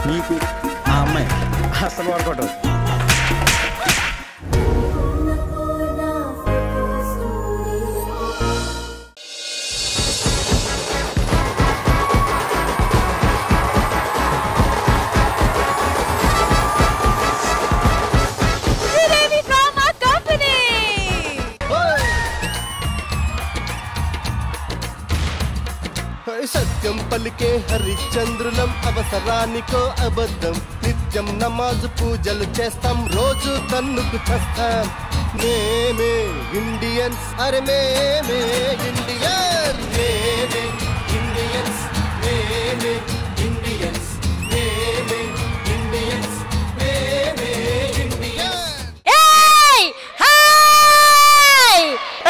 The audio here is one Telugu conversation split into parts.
నీకు ఆ అమ్మాయి అసలు వర్కౌట్ శ్రీదేవి డ్రామా కంపెనీ సత్యం పలికే హరిచంద్రులం అవసరానికో అబద్ధం నిత్యం నమాజు పూజలు చేస్తాం రోజు తన్నుకు చేస్తాం మేమే ఇండియన్స్ అరే మేమే ఇండియన్ మేమే ఇండియన్స్ మేమే ఇండియన్స్ మేమే ఇండియన్స్ మేమే ఇండియన్స్ ఏయ్ హాయ్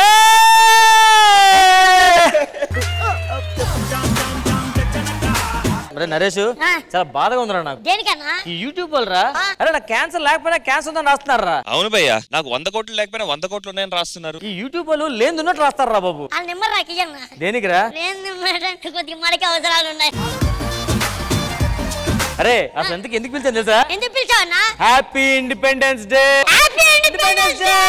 అరే నరేష్ ఆ. చాలా బాధగా ఉందిరా నాకు దేనికన్నా ఈ యూట్యూబ్ వాళ్ళరా అరే నాకు క్యాన్సర్ లేకపోయినా క్యాన్సర్ ఉందని రాస్తున్నారా అవును భయ్య నాకు వంద కోట్లు లేకపోయినా వంద కోట్లు ఉన్నాయని రాస్తున్నారు ఈ యూట్యూబ్ వాళ్ళు లేని ఉన్నట్టు రాస్తారా బాబు వాళ్ళ నెంబర్ నాకు ఇయ్యన్నా దేనికిరా నేను నిమ్మడానికి కొద్దిగా మనకి అవసరాలు ఉన్నాయి అరే అసలు ఎందుకు ఎందుకు పిలిచాను తెలుసా ఎందుకు పిలిచావన్నా happy independence day happy independence day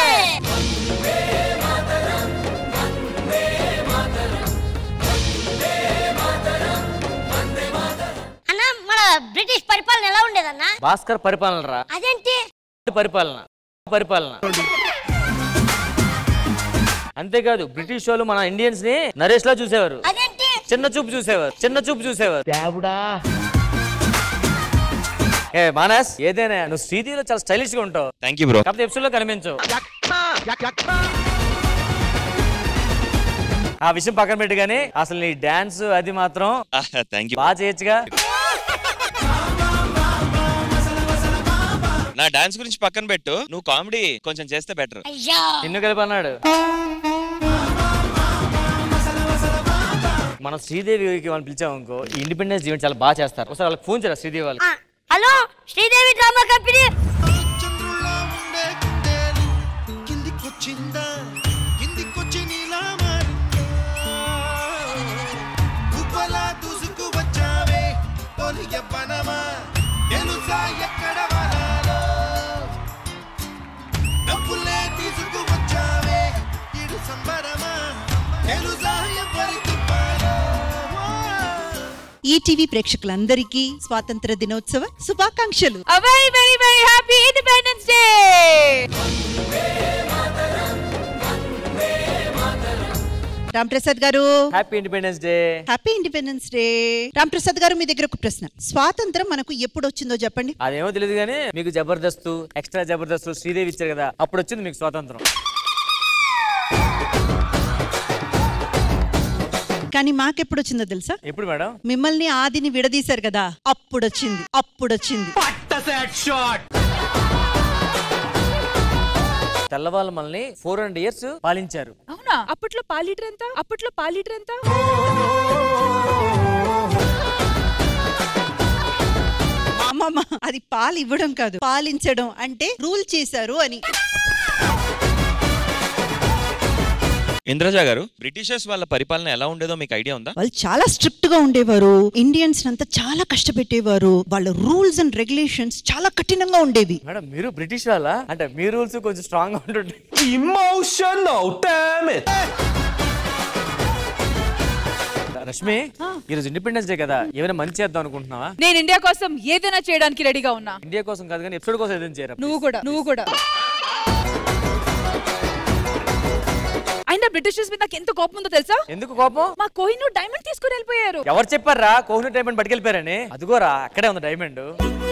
అన్న మన బ్రిటిష్ పరిపాలన ఎలా ఉండేదన్నా భాస్కర్ పరిపాలన రా అదేంటి పరిపాలన పరిపాలన అంతేకాదు బ్రిటిష్ వాళ్ళు మన ఇండియన్స్ ని నరేష్ లా చూసేవారు అదేంటి చిన్న చూపు చూసేవారు చిన్న చూపు చూసేవారు దేవుడా ఏ మానస్ ఏదైనా నువ్వు శ్రీదేవిలో చాలా స్టైలిష్ గా ఉంటావు థ్యాంక్ యూ బ్రో కాకపోతే ఎపిసోడ్ లో కనిపించవు ఆ విషయం పక్కన పెట్టి కానీ అసలు నీ డాన్స్ అది మాత్రం థ్యాంక్ యూ బాగా చేయొచ్చుగా నా డాన్స్ గురించి పక్కన పెట్టు నువ్వు కామెడీ కొంచెం చేస్తే బెటర్ అయ్యా నిన్ను కలిపి అన్నాడు మన శ్రీదేవికి మనం పిలిచాం అనుకో ఈ ఇండిపెండెన్స్ ఈవెంట్ చాలా బాగా చేస్తారు ఒకసారి వాళ్ళకి ఫోన్ చేయరా శ్రీదేవి వాళ్ళకి ఆ, హలో శ్రీదేవి డ్రామా కంపెనీ చంద్రుల్లా ఉండే గుండెలు కిందికొచ్చిందా కిందికొచ్చి నీలా మారిందా ఉప్పలా దూసుకు వచ్చావే తొలి ఎవ్వనమా తెలుసా ఎక్కడ వాలాలో డబ్బులే తీసుకు వచ్చావే ఇడు సంబరమా తెలుసా ఎవరి తిప్పాలో ఈటీవీ ప్రేక్షకులందరికీ స్వాతంత్ర దినోత్సవ శుభాకాంక్షలు A very, very, very happy Independence Day! Ram Prasad garu happy independence day happy independence day Ram Prasad garu మీ దగ్గర ఒక ప్రశ్న స్వాతంత్రం మనకు ఎప్పుడు వచ్చిందో చెప్పండి అదేమో తెలియదు కానీ మీకు జబర్దస్త్ ఎక్స్ట్రా జబర్దస్త్ శ్రీదేవి ఇచ్చారు కదా అప్పుడు వచ్చింది మీకు స్వాతంత్రం కానీ మాకెప్పుడు వచ్చిందో తెలుసా ఎప్పుడు మేడం మిమ్మల్ని ఆదిని విడదీశారు కదా అప్పుడు వచ్చింది అప్పుడు వచ్చింది తెల్లవాళ్ళు మనల్ని ఫోర్ హండ్రెడ్ ఇయర్స్ పాలించారు అవునా అప్పట్లో పాలు లీటర్ ఎంత అప్పట్లో పాలు లీటర్ ఎంత అమ్మమ్మ అది పాలు ఇవ్వడం కాదు పాలించడం అంటే రూల్ చేశారు అని ఇంద్రజ గారు బ్రిటిషర్స్ వాళ్ళ పరిపాలన ఎలా ఉండేదో మీకు ఐడియా ఉందా వాళ్ళు చాలా స్ట్రిక్ట్ గా ఉండేవారు ఇండియన్స్ అంతా చాలా కష్టపెట్టేవారు వాళ్ళ రూల్స్ అండ్ రెగ్యులేషన్స్ చాలా కఠినంగా ఉండేవి మేడం మీరు బ్రిటిష్ వాళ్ళ అంటే మీ రూల్స్ కొంచెం స్ట్రాంగ్ గా ఉంటుండే ఇమోషనల్ డామ్ ఇట్ రష్మి ఈరోజు ఇండిపెండెన్స్ డే కదా ఏమైనా మంచి చేద్దాం అనుకుంటున్నావా నేను ఇండియా కోసం ఏదైనా చేయడానికి రెడీగా ఉన్నా ఇండియా కోసం కాదు కానీ ఎపిసోడ్ కోసం ఏదైనా చేయరా నువ్వు కూడా నువ్వు కూడా అయినా బ్రిటిషర్స్ మీద నాకు ఎంత కోపం ఉందో తెలుసా ఎందుకు కోపం మా కోహినూర్ డైమండ్ తీసుకుని వెళ్ళిపోయారు ఎవరు చెప్పారా కోహినూర్ డైమండ్ పట్టుకెళ్ళిపోయారని అదిగోరా అక్కడే ఉంది డైమండ్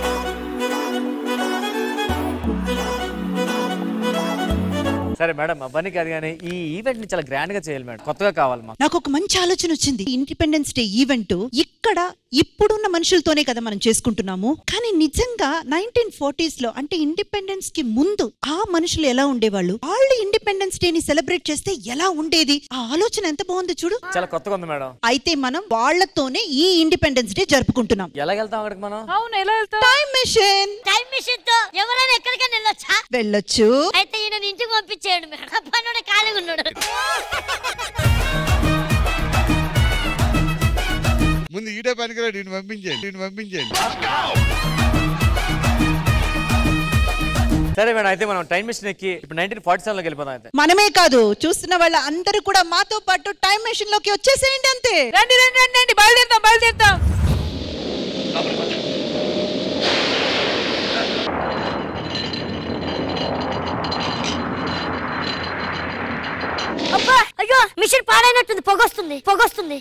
సరే మేడం అవన్నీ కాదు కానీ ఈ ఈవెంట్ ని చాలా గ్రాండ్ గా చేయాలి మేడం కొత్తగా కావాలి మాకు నాకు ఒక మంచి ఆలోచన వచ్చింది ఇండిపెండెన్స్ డే ఈవెంట్ ఇక్కడ ఇప్పుడున్న మనుషులతోనే కదా మనం చేసుకుంటున్నాము కానీ నిజంగా నైన్టీన్ ఫోర్టీస్ లో అంటే ఇండిపెండెన్స్ కి ముందు ఆ మనుషులు ఎలా ఉండేవాళ్ళు వాళ్ళు ఇండిపెండెన్స్ డే ని సెలబ్రేట్ చేస్తే ఎలా ఉండేది ఆ ఆలోచన ఎంత బాగుంది చూడు చాలా కొత్తగా ఉంది మేడం అయితే మనం వాళ్ళతోనే ఈ ఇండిపెండెన్స్ డే జరుపుకుంటున్నాం ఎలా వెళ్తాం అక్కడికి మనం అవును ఎలా వెళ్తా టైం మిషన్ టైం మిషన్ తో ఎవరైనా ఎక్కడికైనా వెళ్ళొచ్చా వెళ్ళొచ్చు అయితే ఈయన ఇంటికి పంపించేయండి మేడం పనుడు ఖాళీగా ఉన్నాడు ముందు ఈడే పనికిరాడు నేను పంపించేయండి నేను పంపించేయండి సరే మేడం అయితే మనం టైం మిషన్ ఎక్కి ఇప్పుడు నైన్టీన్ ఫార్టీ సెవెన్ లోకి వెళ్ళిపోదాం అయితే మనమే కాదు చూస్తున్న వాళ్ళ అందరూ కూడా మాతో పాటు టైం మెషిన్ లోకి వచ్చేసేయండి అంతే రండి రండి రండి రండి బయలుదేరుతాం బయలుదేరుతాం అబ్బా అయ్యో మిషన్ పాడైనట్టుంది పొగొస్తుంది పొగొస్తుంది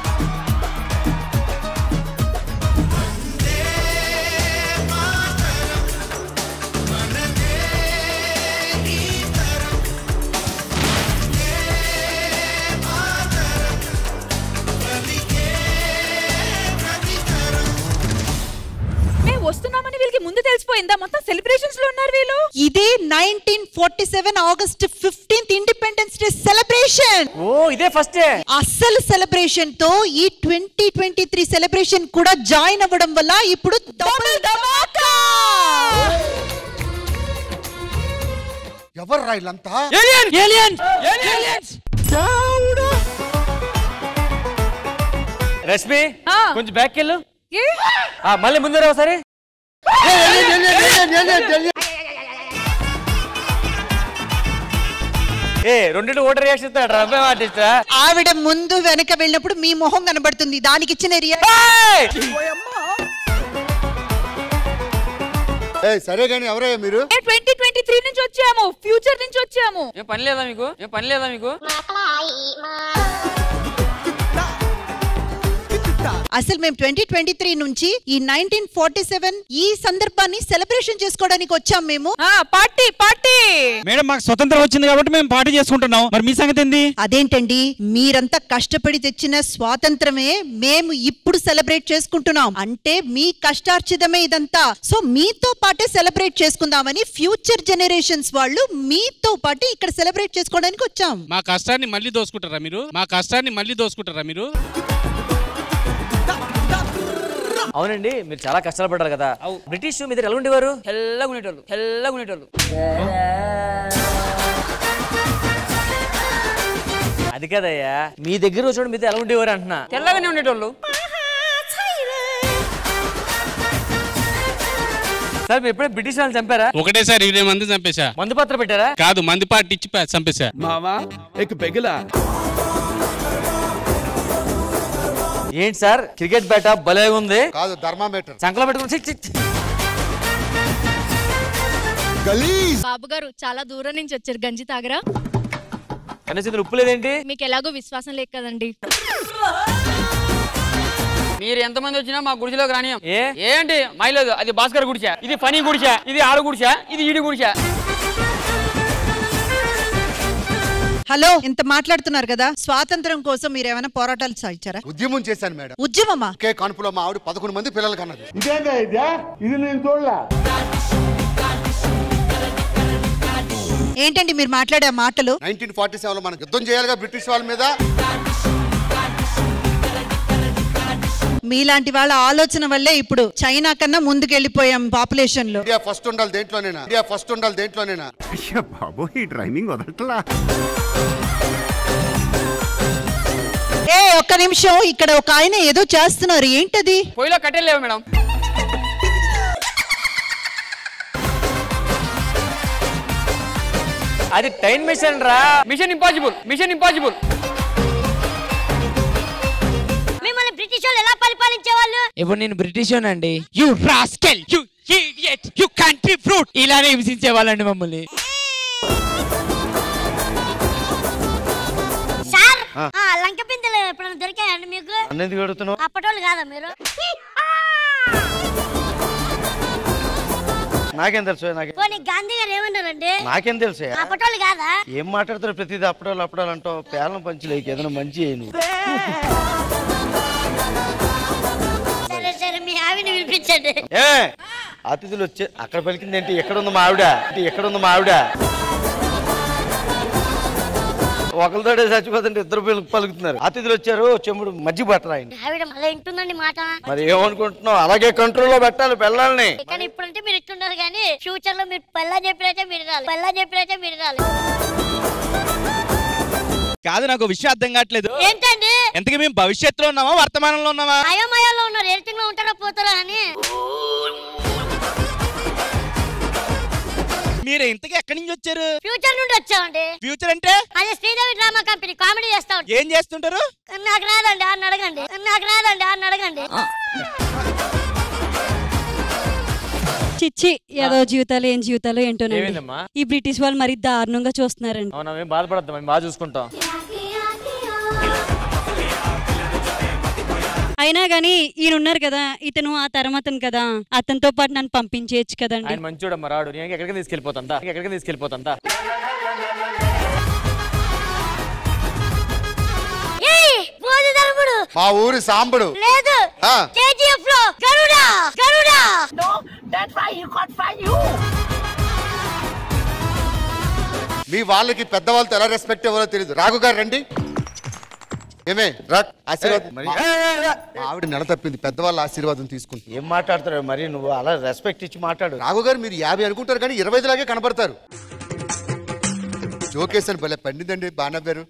మేము వస్తున్నామని వీళ్ళకి ముందు తెలిసిపోయిందా మొత్తం సెలబ్రేషన్స్ లో ఉన్నారు వీళ్ళు ఇదే nineteen forty seven August fifteenth independence day celebration ఓ ఇదే ఫస్ట్ డే అస్సలు సెలబ్రేషన్ తో ఈ ట్వంటీ ట్వంటీ త్రీ సెలబ్రేషన్ కూడా జాయిన్ అవ్వడం వల్ల ఇప్పుడు డబుల్ ధమాకా ఎవరు వీళ్ళంతా రష్మి ఆ. కొంచెం బ్యాక్ వెళ్ళు ఏ? ఆ, మళ్ళీ ముందు రా ఒకసారి ఏ రెండింటి ఓటర్ రియాక్షన్ ఇస్తాడు అబ్బాయి ఆర్టిస్టా ఆవిడ ముందు వెనక వెళ్ళినప్పుడు మీ మొహం కనబడుతుంది దానికి ఇచ్చిన రియా సరే కానీ ఎవరయ్యా మీరు మేము ట్వంటీ ట్వంటీ త్రీ నుంచి వచ్చాము ఫ్యూచర్ నుంచి వచ్చాము ఏం పని లేదా మీకు ఏం పని లేదా మీకు అసలు మేము ట్వంటీ ట్వంటీ త్రీ నుంచి ఈ నైన్టీన్ ఫార్టీ సెవెన్ ఈ సందర్భాన్ని సెలబ్రేషన్ చేసుకోవడానికి వచ్చాం మేము ఆ పార్టీ పార్టీ మేడం మాకు స్వతంత్రం వచ్చింది కాబట్టి మేము పార్టీ చేసుకుంటున్నాం మరి మీ సంగతి ఏంది అదేంటండి మీరంతా కష్టపడి తెచ్చిన స్వాతంత్రమే మేము ఇప్పుడు సెలబ్రేట్ చేసుకుంటున్నాం అంటే మీ కష్టార్జితమే ఇదంతా సో మీతో పాటే సెలబ్రేట్ చేసుకుందామని ఫ్యూచర్ జనరేషన్స్ వాళ్ళు మీతో పాటు ఇక్కడ సెలబ్రేట్ చేసుకోవడానికి వచ్చాం మా కష్టాన్ని మళ్ళీ దోసుకుంటారా మీరు మా కష్టాన్ని మళ్ళీ దోసుకుంటారా మీరు అవునండి మీరు చాలా కష్టాలు పడ్డారు కదా బ్రిటిష్ మీ దగ్గర ఎలా ఉండేవారు తెల్లగా ఉండేటోళ్ళు తెల్లగా ఉండేటోళ్ళు అది కదయ్యా మీ దగ్గర వచ్చాడు మీ దగ్గర ఎలా ఉండేవారు అంటున్నా తెల్లగానే ఉండేటోళ్ళు సార్ మీరు ఎప్పుడే బ్రిటిష్ వాళ్ళని చంపారా ఒకటేసారి ఇరవై మంది చంపేశా మందు పాత్ర పెట్టారా కాదు మంది పార్టీ ఇచ్చి ప- చంపేశా మావా ఎక్ పెగిలా ఏంటి సార్ క్రికెట్ బ్యాట భలే ఉంది కాదు ధర్మామీటర్ సంకలో పెట్టుకుని ఛీ, ఛీ, ఛీ. గలీజ్ బాబు గారు చాలా దూరం నుంచి వచ్చారు గంజి తాగరా కనీసం ఇందులో ఉప్పు లేదేంటి మీకు ఎలాగో విశ్వాసం లేక కదండి మీరు ఎంతమంది వచ్చినా మా గుడిసెలోకి రానియం ఏ ఏంటి మైలేదు అది భాస్కర్ గుడిసా ఇది ఫనీ గుడిసా ఇది ఆడు గుడిసా ఇది ఈడి గుడిసా హలో ఇంత మాట్లాడుతున్నారు కదా స్వాతంత్రం కోసం మీరు ఏమైనా పోరాటాలు సాగించారా ఉద్యమం చేశాను మేడం ఉద్యమమా ఒకే కాన్పులో మా ఆవిడ పదకొండు మంది పిల్లలు కన్నది ఏంటండి మీరు మాట్లాడే ఆ మాటలు నైన్టీన్ ఫార్టీ సెవెన్ లో మనం యుద్ధం చేయాలిగా బ్రిటిష్ వాళ్ళ మీద మీలాంటి వాళ్ళ ఆలోచన వల్లే ఇప్పుడు చైనా కన్నా ముందుకెళ్ళిపోయాం పాపులేషన్ లో ఇండియా ఫస్ట్ ఉండాలి దేంట్లోనేనా ఇండియా ఫస్ట్ ఉండాలి దేంట్లోనేనా బాబు ఈ డ్రైవింగ్ వదలట్లా ఏ ఒక్క నిమిషం ఇక్కడ ఒక ఆయన ఏదో చేస్తున్నారు ఏంటది పొయ్యిలో కట్టెలేవు మేడం అది టైం మిషన్ రా మిషన్ ఇంపాసిబుల్ మిషన్ ఇంపాసిబుల్ మిమ్మల్ని బ్రిటిష్ వాళ్ళు ఎలా పరిపాలించేవాళ్ళు ఇప్పుడు నేను బ్రిటిష్ అండి you rascal you idiot you country fruit ఇలానే హింసించే వాళ్ళండి మమ్మల్ని సార్ ఆ లంక పిందెలు ఎప్పుడైనా దొరికాయండి మీకు అన్నెందుకు అడుగుతున్నావు అప్పటోళ్ళు కాదా మీరు నాకేం తెలుసు నాకే పోనీ గాంధీ గారు ఏమన్నారండి నాకేం తెలుసు అప్పటోళ్ళు కాదా ఏం మాట్లాడుతారు ప్రతిదీ అప్పుడాలు అప్పుడాలు అంటావు పేలం పంచలేక ఏదైనా మంచి చేయి నువ్వు సరే సరే మీ ఆవిని పిలిపించండి ఏ అతిథులు వచ్చే అక్కడ పలికింది ఏంటి ఎక్కడ ఉంది మా ఆవిడ ఏంటి ఎక్కడ ఉంది మా ఆవిడ ఒకరితోటే చచ్చిపోతుంటే ఇద్దరు పిల్లలు పలుకుతున్నారు అతిథులు వచ్చారు చెమ్ముడు మజ్జి పట్టరా ఆయన ఆవిడ మళ్ళీ వింటుందండి మాట మరి ఏమనుకుంటున్నావు అలాగే కంట్రోల్లో పెట్టాలి పిల్లల్ని కానీ ఇప్పుడంటే మీరు ఇట్టున్నారు కానీ ఫ్యూచర్ లో మీరు పెళ్ళా చెప్పినట్టే మీరు రాలి పెళ్ళా చెప్పినట్టే మీరు రాలి కాదు నాకు విషయం అర్థం కావట్లేదు ఏంటండి ఎంతకీ మేము భవిష్యత్తులో ఉన్నామా వర్తమానంలో ఉన్నామా అయోమయాల్లో ఉన్నారు ఎడిటింగ్ లో ఉంటారా పోతారా అని మీరు ఇంతకీ ఎక్కడి నుంచి వచ్చారు ఫ్యూచర్ నుండి వచ్చామండి ఫ్యూచర్ అంటే అదే శ్రీదేవి డ్రామా కంపెనీ కామెడీ చేస్తా ఉంటాం ఏం చేస్తుంటారు నాకు రాదండి అని అడగండి నాకు రాదండి అని అడగండి చిచ్చి ఏదో జీవితాలు ఏం జీవితాలు ఏంటోనండి ఏమైందమ్మా? ఈ బ్రిటిష్ వాళ్ళు మరీ దారుణంగా చూస్తున్నారండి అవునా మేము బాధపడద్దాం మేము బాగా చూసుకుంటాం అయినా గానీ ఈయన ఉన్నారు కదా ఇతను ఆ తరమతను కదా అతనితో పాటు నన్ను పంపించేయచ్చు కదండి ఆయన మంచోడమ్మ రాడు నేను ఎక్కడికి తీసుకెళ్ళిపోతాందా ఎక్కడికి తీసుకెళ్ళిపోతాందా ఏయ్ పోదు తలుపుడు మా ఊరి సాంబడు లేదు ఆ. కేజీఎఫ్ లో గరుడా గరుడా మీ వాళ్ళకి పెద్దవాళ్ళతో ఎలా రెస్పెక్ట్ ఇవ్వాలో తెలియదు రాఘు గారు రండి ఏమే రా ఆశీర్వాదం మరి- మా- మా ఆవిడ నెల తప్పింది పెద్దవాళ్ళ ఆశీర్వాదం తీసుకుంటుంది ఏం మాట్లాడుతున్నావు మరి నువ్వు అలా రెస్పెక్ట్ ఇచ్చి మాట్లాడు రాఘు గారు మీరు యాభై అనుకుంటారు కానీ ఇరవై లాగే కనబడతారు జోకేశాను భలే పండిందండి బాగా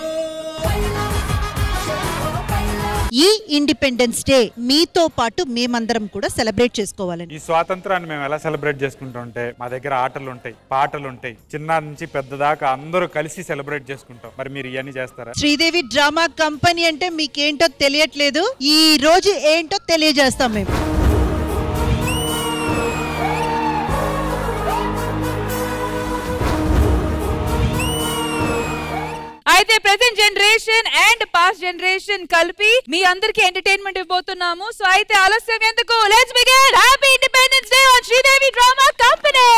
ఈ ఇండిపెండెన్స్ డే మీతో పాటు మేమందరం కూడా సెలబ్రేట్ చేసుకోవాలని ఈ స్వాతంత్రాన్ని మేము ఎలా సెలబ్రేట్ చేసుకుంటుంటే మా దగ్గర ఆటలు ఉంటాయి పాటలు ఉంటాయి చిన్న నుంచి పెద్ద దాకా అందరూ కలిసి సెలబ్రేట్ చేసుకుంటాం మరి మీరు ఇవన్నీ చేస్తారా శ్రీదేవి డ్రామా కంపెనీ అంటే మీకేంటో తెలియట్లేదు ఈ రోజు ఏంటో తెలియజేస్తాం మేము అయితే present generation and past generation కలిపి మీ అందరికి ఎంటర్టైన్మెంట్ ఇవ్వబోతున్నాము సో అయితే ఆలస్యం ఎందుకు let's begin happy independence day on Sridevi drama company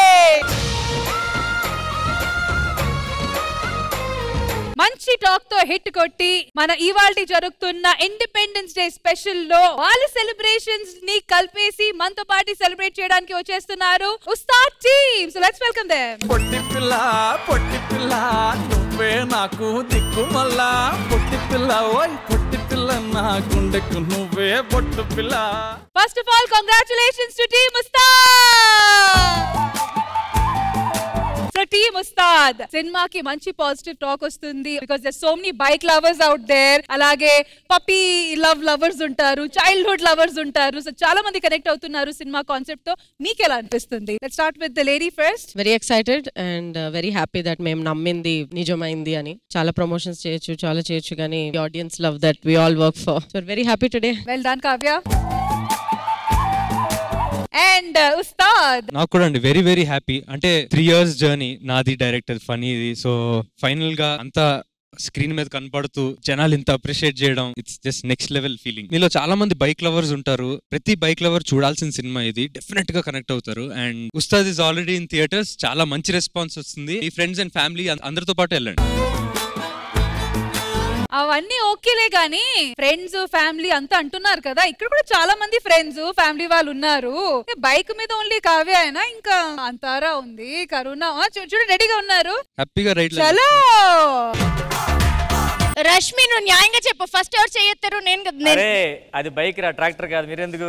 మంచి టాక్ తో హిట్ కొట్టి మన ఇవాల్టి జరుగుతున్న ఇండిపెండెన్స్ డే స్పెషల్ లో వాళ్ళ సెలబ్రేషన్స్ ని కలిపేసి మనతో పాటు సెలబ్రేట్ చేయడానికి వచ్చేస్తున్నారు Ustaad team so let's welcome them పొట్టి పిల్ల పొట్టి పిల్ల నువ్వే నాకు దిక్కు మళ్ళా పొట్టి పిల్ల ఓయ్ పొట్టి పిల్ల నా గుండెకు నువ్వే పొట్టు పిల్ల first of all congratulations to team Ustaad so team Ustaad సినిమాకి మంచి పాజిటివ్ టాక్ వస్తుంది because there so many bike lovers out there అలాగే పప్పీ లవ్ లవర్స్ ఉంటారు చైల్డ్హుడ్ లవర్స్ ఉంటారు సో చాలా మంది కనెక్ట్ అవుతున్నారు సినిమా కాన్సెప్ట్ తో మీకు ఎలా అనిపిస్తుంది let start with the lady first very excited and very happy that మేము నమ్మింది నిజమైంది అని చాలా ప్రమోషన్స్ చేయొచ్చు చాలా చేయొచ్చు కానీ audience love that we all work for so very happy today well done Kavya and Ustaad నాకు కూడా అండి వెరీ వెరీ హ్యాపీ అంటే త్రీ ఇయర్స్ జర్నీ నాది డైరెక్టర్ ఫనీది సో ఫైనల్ గా అంతా స్క్రీన్ మీద కనపడుతూ జనాలు ఇంత అప్రిషియేట్ చేయడం it's just next level feeling మీలో చాలా మంది బైక్ లవర్స్ ఉంటారు ప్రతి బైక్ లవర్ చూడాల్సిన సినిమా ఇది డెఫినెట్ గా కనెక్ట్ అవుతారు and Ustaad is already in theatres చాలా మంచి రెస్పాన్స్ వస్తుంది ఈ ఫ్రెండ్స్ అండ్ ఫ్యామిలీ అందరితో పాటు వెళ్ళండి అవన్నీ ఓకేలే గానీ ఫ్రెండ్స్ ఫ్యామిలీ అంతా అంటున్నారు కదా ఇక్కడ కూడా చాలా మంది ఫ్రెండ్స్ ఫ్యామిలీ వాళ్ళు ఉన్నారు బైక్ మీద ఓన్లీ కావ్య అయినా ఇంకా అంతారా ఉంది కరుణ ఆ, చూ- చూడు రెడీగా ఉన్నారు హ్యాపీగా రైట్ చలో రష్మి నువ్వు న్యాయంగా చెప్పు ఫస్ట్ ఎవరు చేయొత్తారు నేను కదా నేను అరే అది బైక్ రా ట్రాక్టర్ కాదు మీరెందుకు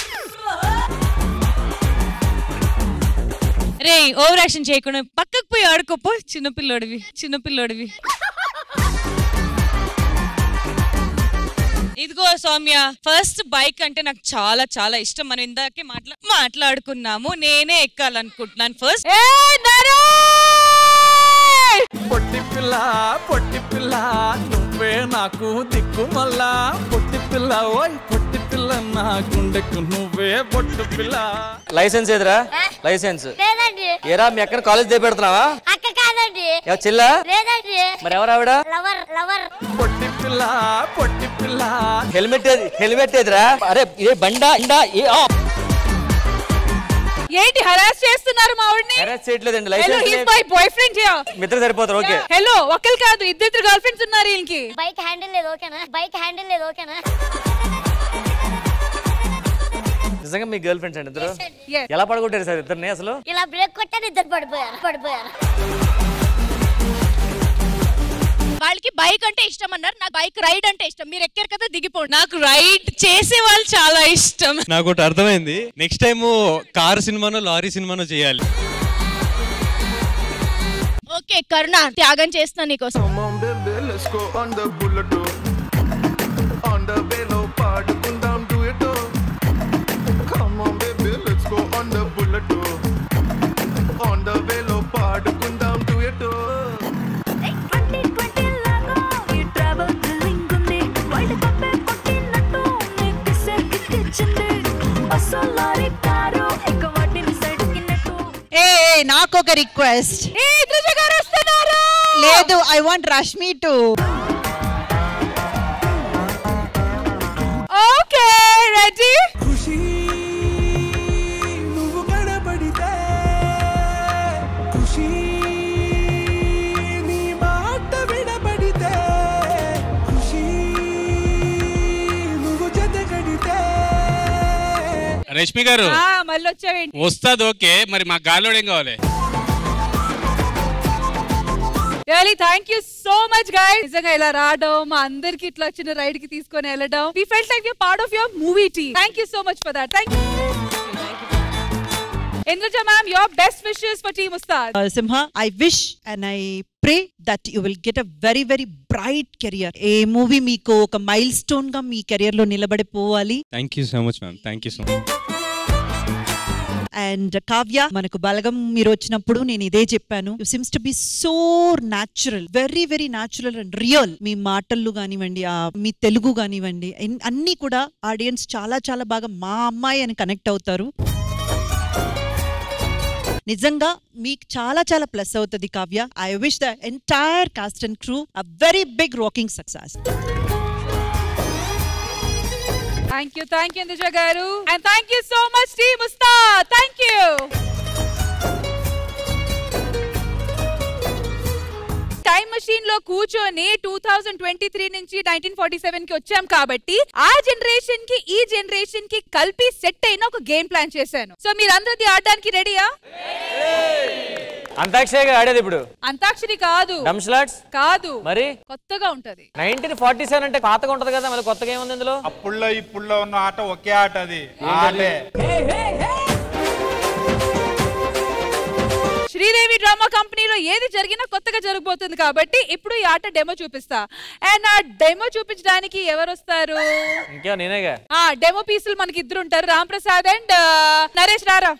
రే ఓవర్ యాక్షన్ చేయకుండా పక్కకు పోయి ఆడుకోపో చిన్నపిల్లోడివి చిన్నపిల్లోడివి ఇదిగో సౌమ్య ఫస్ట్ బైక్ అంటే నాకు చాలా చాలా ఇష్టం మనం ఇందాకే మాట్లా మాట్లాడుకున్నాము నేనే ఎక్కాలనుకుంటున్నాను ఫస్ట్ పొట్టి పిల్ల పొట్టి పిల్ల నువ్వే నాకు దిక్కు మళ్ళా పొట్టి పిల్ల ఓయ్ పొట్టి పిల్ల నా గుండెకు నువ్వే పొట్టు పిల్ల లైసెన్స్ ఏదిరా లైసెన్స్ లేదండి ఏరా మీ అక్కడ కాలేజ్ దే పెడుతున్నావా అక్క కాదండి ఎవ చెల్లా లేదండి మరి ఎవరు ఆవిడ లవర్ లవర్ పొట్టి పిల్ల పొట్టి పిల్ల హెల్మెట్ ఏది హెల్మెట్ ఏదిరా అరే ఏ బండా ఇండా ఏ ఆ. ఏంటి హరాస్ చేస్తున్నారు మా ఆవిడ్ని Harass చేయట్లేదండి hello licence he's my boyfriend here మీ ఇద్దరు సరిపోతారు ఓకే హలో ఒకరు కాదు ఇద్దరు గర్ల్ ఫ్రెండ్స్ ఉన్నారు వీళ్ళకి బైక్ హ్యాండిల్ లేదు ఓకేనా బైక్ హ్యాండిల్ లేదు ఓకేనా నిజంగా మీ గర్ల్ ఫ్రెండ్స్ అండి ఇద్దరు Yes. ఎలా పడగొట్టారు సార్ ఇద్దరిని అసలు ఇలా బ్రేక్ కొట్టాను ఇద్దరు పడిపోయారు పడిపోయారు వాళ్ళకి బైక్ అంటే ఇష్టం అన్నారు నాకు బైక్ రైడ్ అంటే ఇష్టం మీరు ఎక్కారు కదా దిగిపోండి నాకు రైడ్ చేసే వాళ్ళు చాలా ఇష్టం నాకు ఒకటి అర్థమైంది నెక్స్ట్ టైం కార్ సినిమానో లారీ సినిమానో చేయాలి ఓకే కరుణ త్యాగం చేస్తున్నా నీకోసం let's go on the bullet on the bello పాడుకుందాం duet come on baby let's go on the bullet on the bello పాడుకుందాం duet ఏ ఏ, నాకొక రిక్వెస్ట్ లేదు I want Rashmi to okay ready నువ్వు కనబడితే ఖుషి నీ మాట వినబడితే ఖుషి నువ్వు జత కడితే రష్మి గారు ఆ, మళ్ళీ వచ్చావేంటి వస్తాది ఓకే మరి మా గాలోడు ఏం కావాలి really thank you so much guys నిజంగా ఇలా రావడం మా అందరికి ఇట్లా వచ్చిన రైడ్ కి తీసుకొని వెళ్ళడం we felt like you part of your movie team thank you so much for that thank you Indraja ma'am your best wishes for team Ustaad Simha I wish and I pray that you will get a very very bright career a movie మీకు ఒక మైల్ స్టోన్ గా మీ కెరియర్ లో నిలబడిపోవాలి thank you so much ma'am thank you so much and Kavya మనకు బలగం మీరు వచ్చినప్పుడు నేను ఇదే చెప్పాను you seems to be so natural very very natural and real మీ మాటలు కానివ్వండి ఆ మీ తెలుగు కానివ్వండి ఎన్- అన్నీ కూడా ఆడియన్స్ చాలా చాలా బాగా మా అమ్మాయి అని కనెక్ట్ అవుతారు నిజంగా మీకు చాలా చాలా ప్లస్ అవుతుంది Kavya I wish the entire cast and crew a very big rocking success thank you thank you Indraja garu and thank you so much team Ustaad thank you time machine లో కూర్చొని టూ థౌజండ్ ట్వంటీ త్రీ నుంచి నైన్టీన్ ఫార్టీ సెవెన్ కి వచ్చాం కాబట్టి ఆ జనరేషన్ కి ఈ జనరేషన్ కి కలిపి సెట్ అయిన ఒక గేమ్ ప్లాన్ చేశాను సో మీరందరిది ఆడడానికి రెడీయా అంతాక్షరిగా ఆడేది ఇప్పుడు అంతాక్షరి కాదు డమ్ స్లాట్స్ కాదు మరి కొత్తగా ఉంటది నైన్టీన్ ఫార్టీ సెవెన్ అంటే పాతగా ఉంటది కదా మళ్ళీ కొత్తగా ఏముంది ఇందులో అప్పుల్లో ఇప్పుల్లో ఉన్న ఆట ఒకే ఆట అది ఆ ఏంటది? ఆటే శ్రీదేవి డ్రామా కంపెనీలో ఏది జరిగినా కొత్తగా జరగబోతుంది కాబట్టి ఇప్పుడు ఈ ఆట డెమో చూపిస్తా అండ్ ఆ డెమో చూపించడానికి ఎవరు వస్తారు ఇంకేమో నేనేగా ఆ డెమో పీసులు మనకి ఇద్దరు ఉంటారు రామ్ ప్రసాద్ అండ్ నరేష్ రారా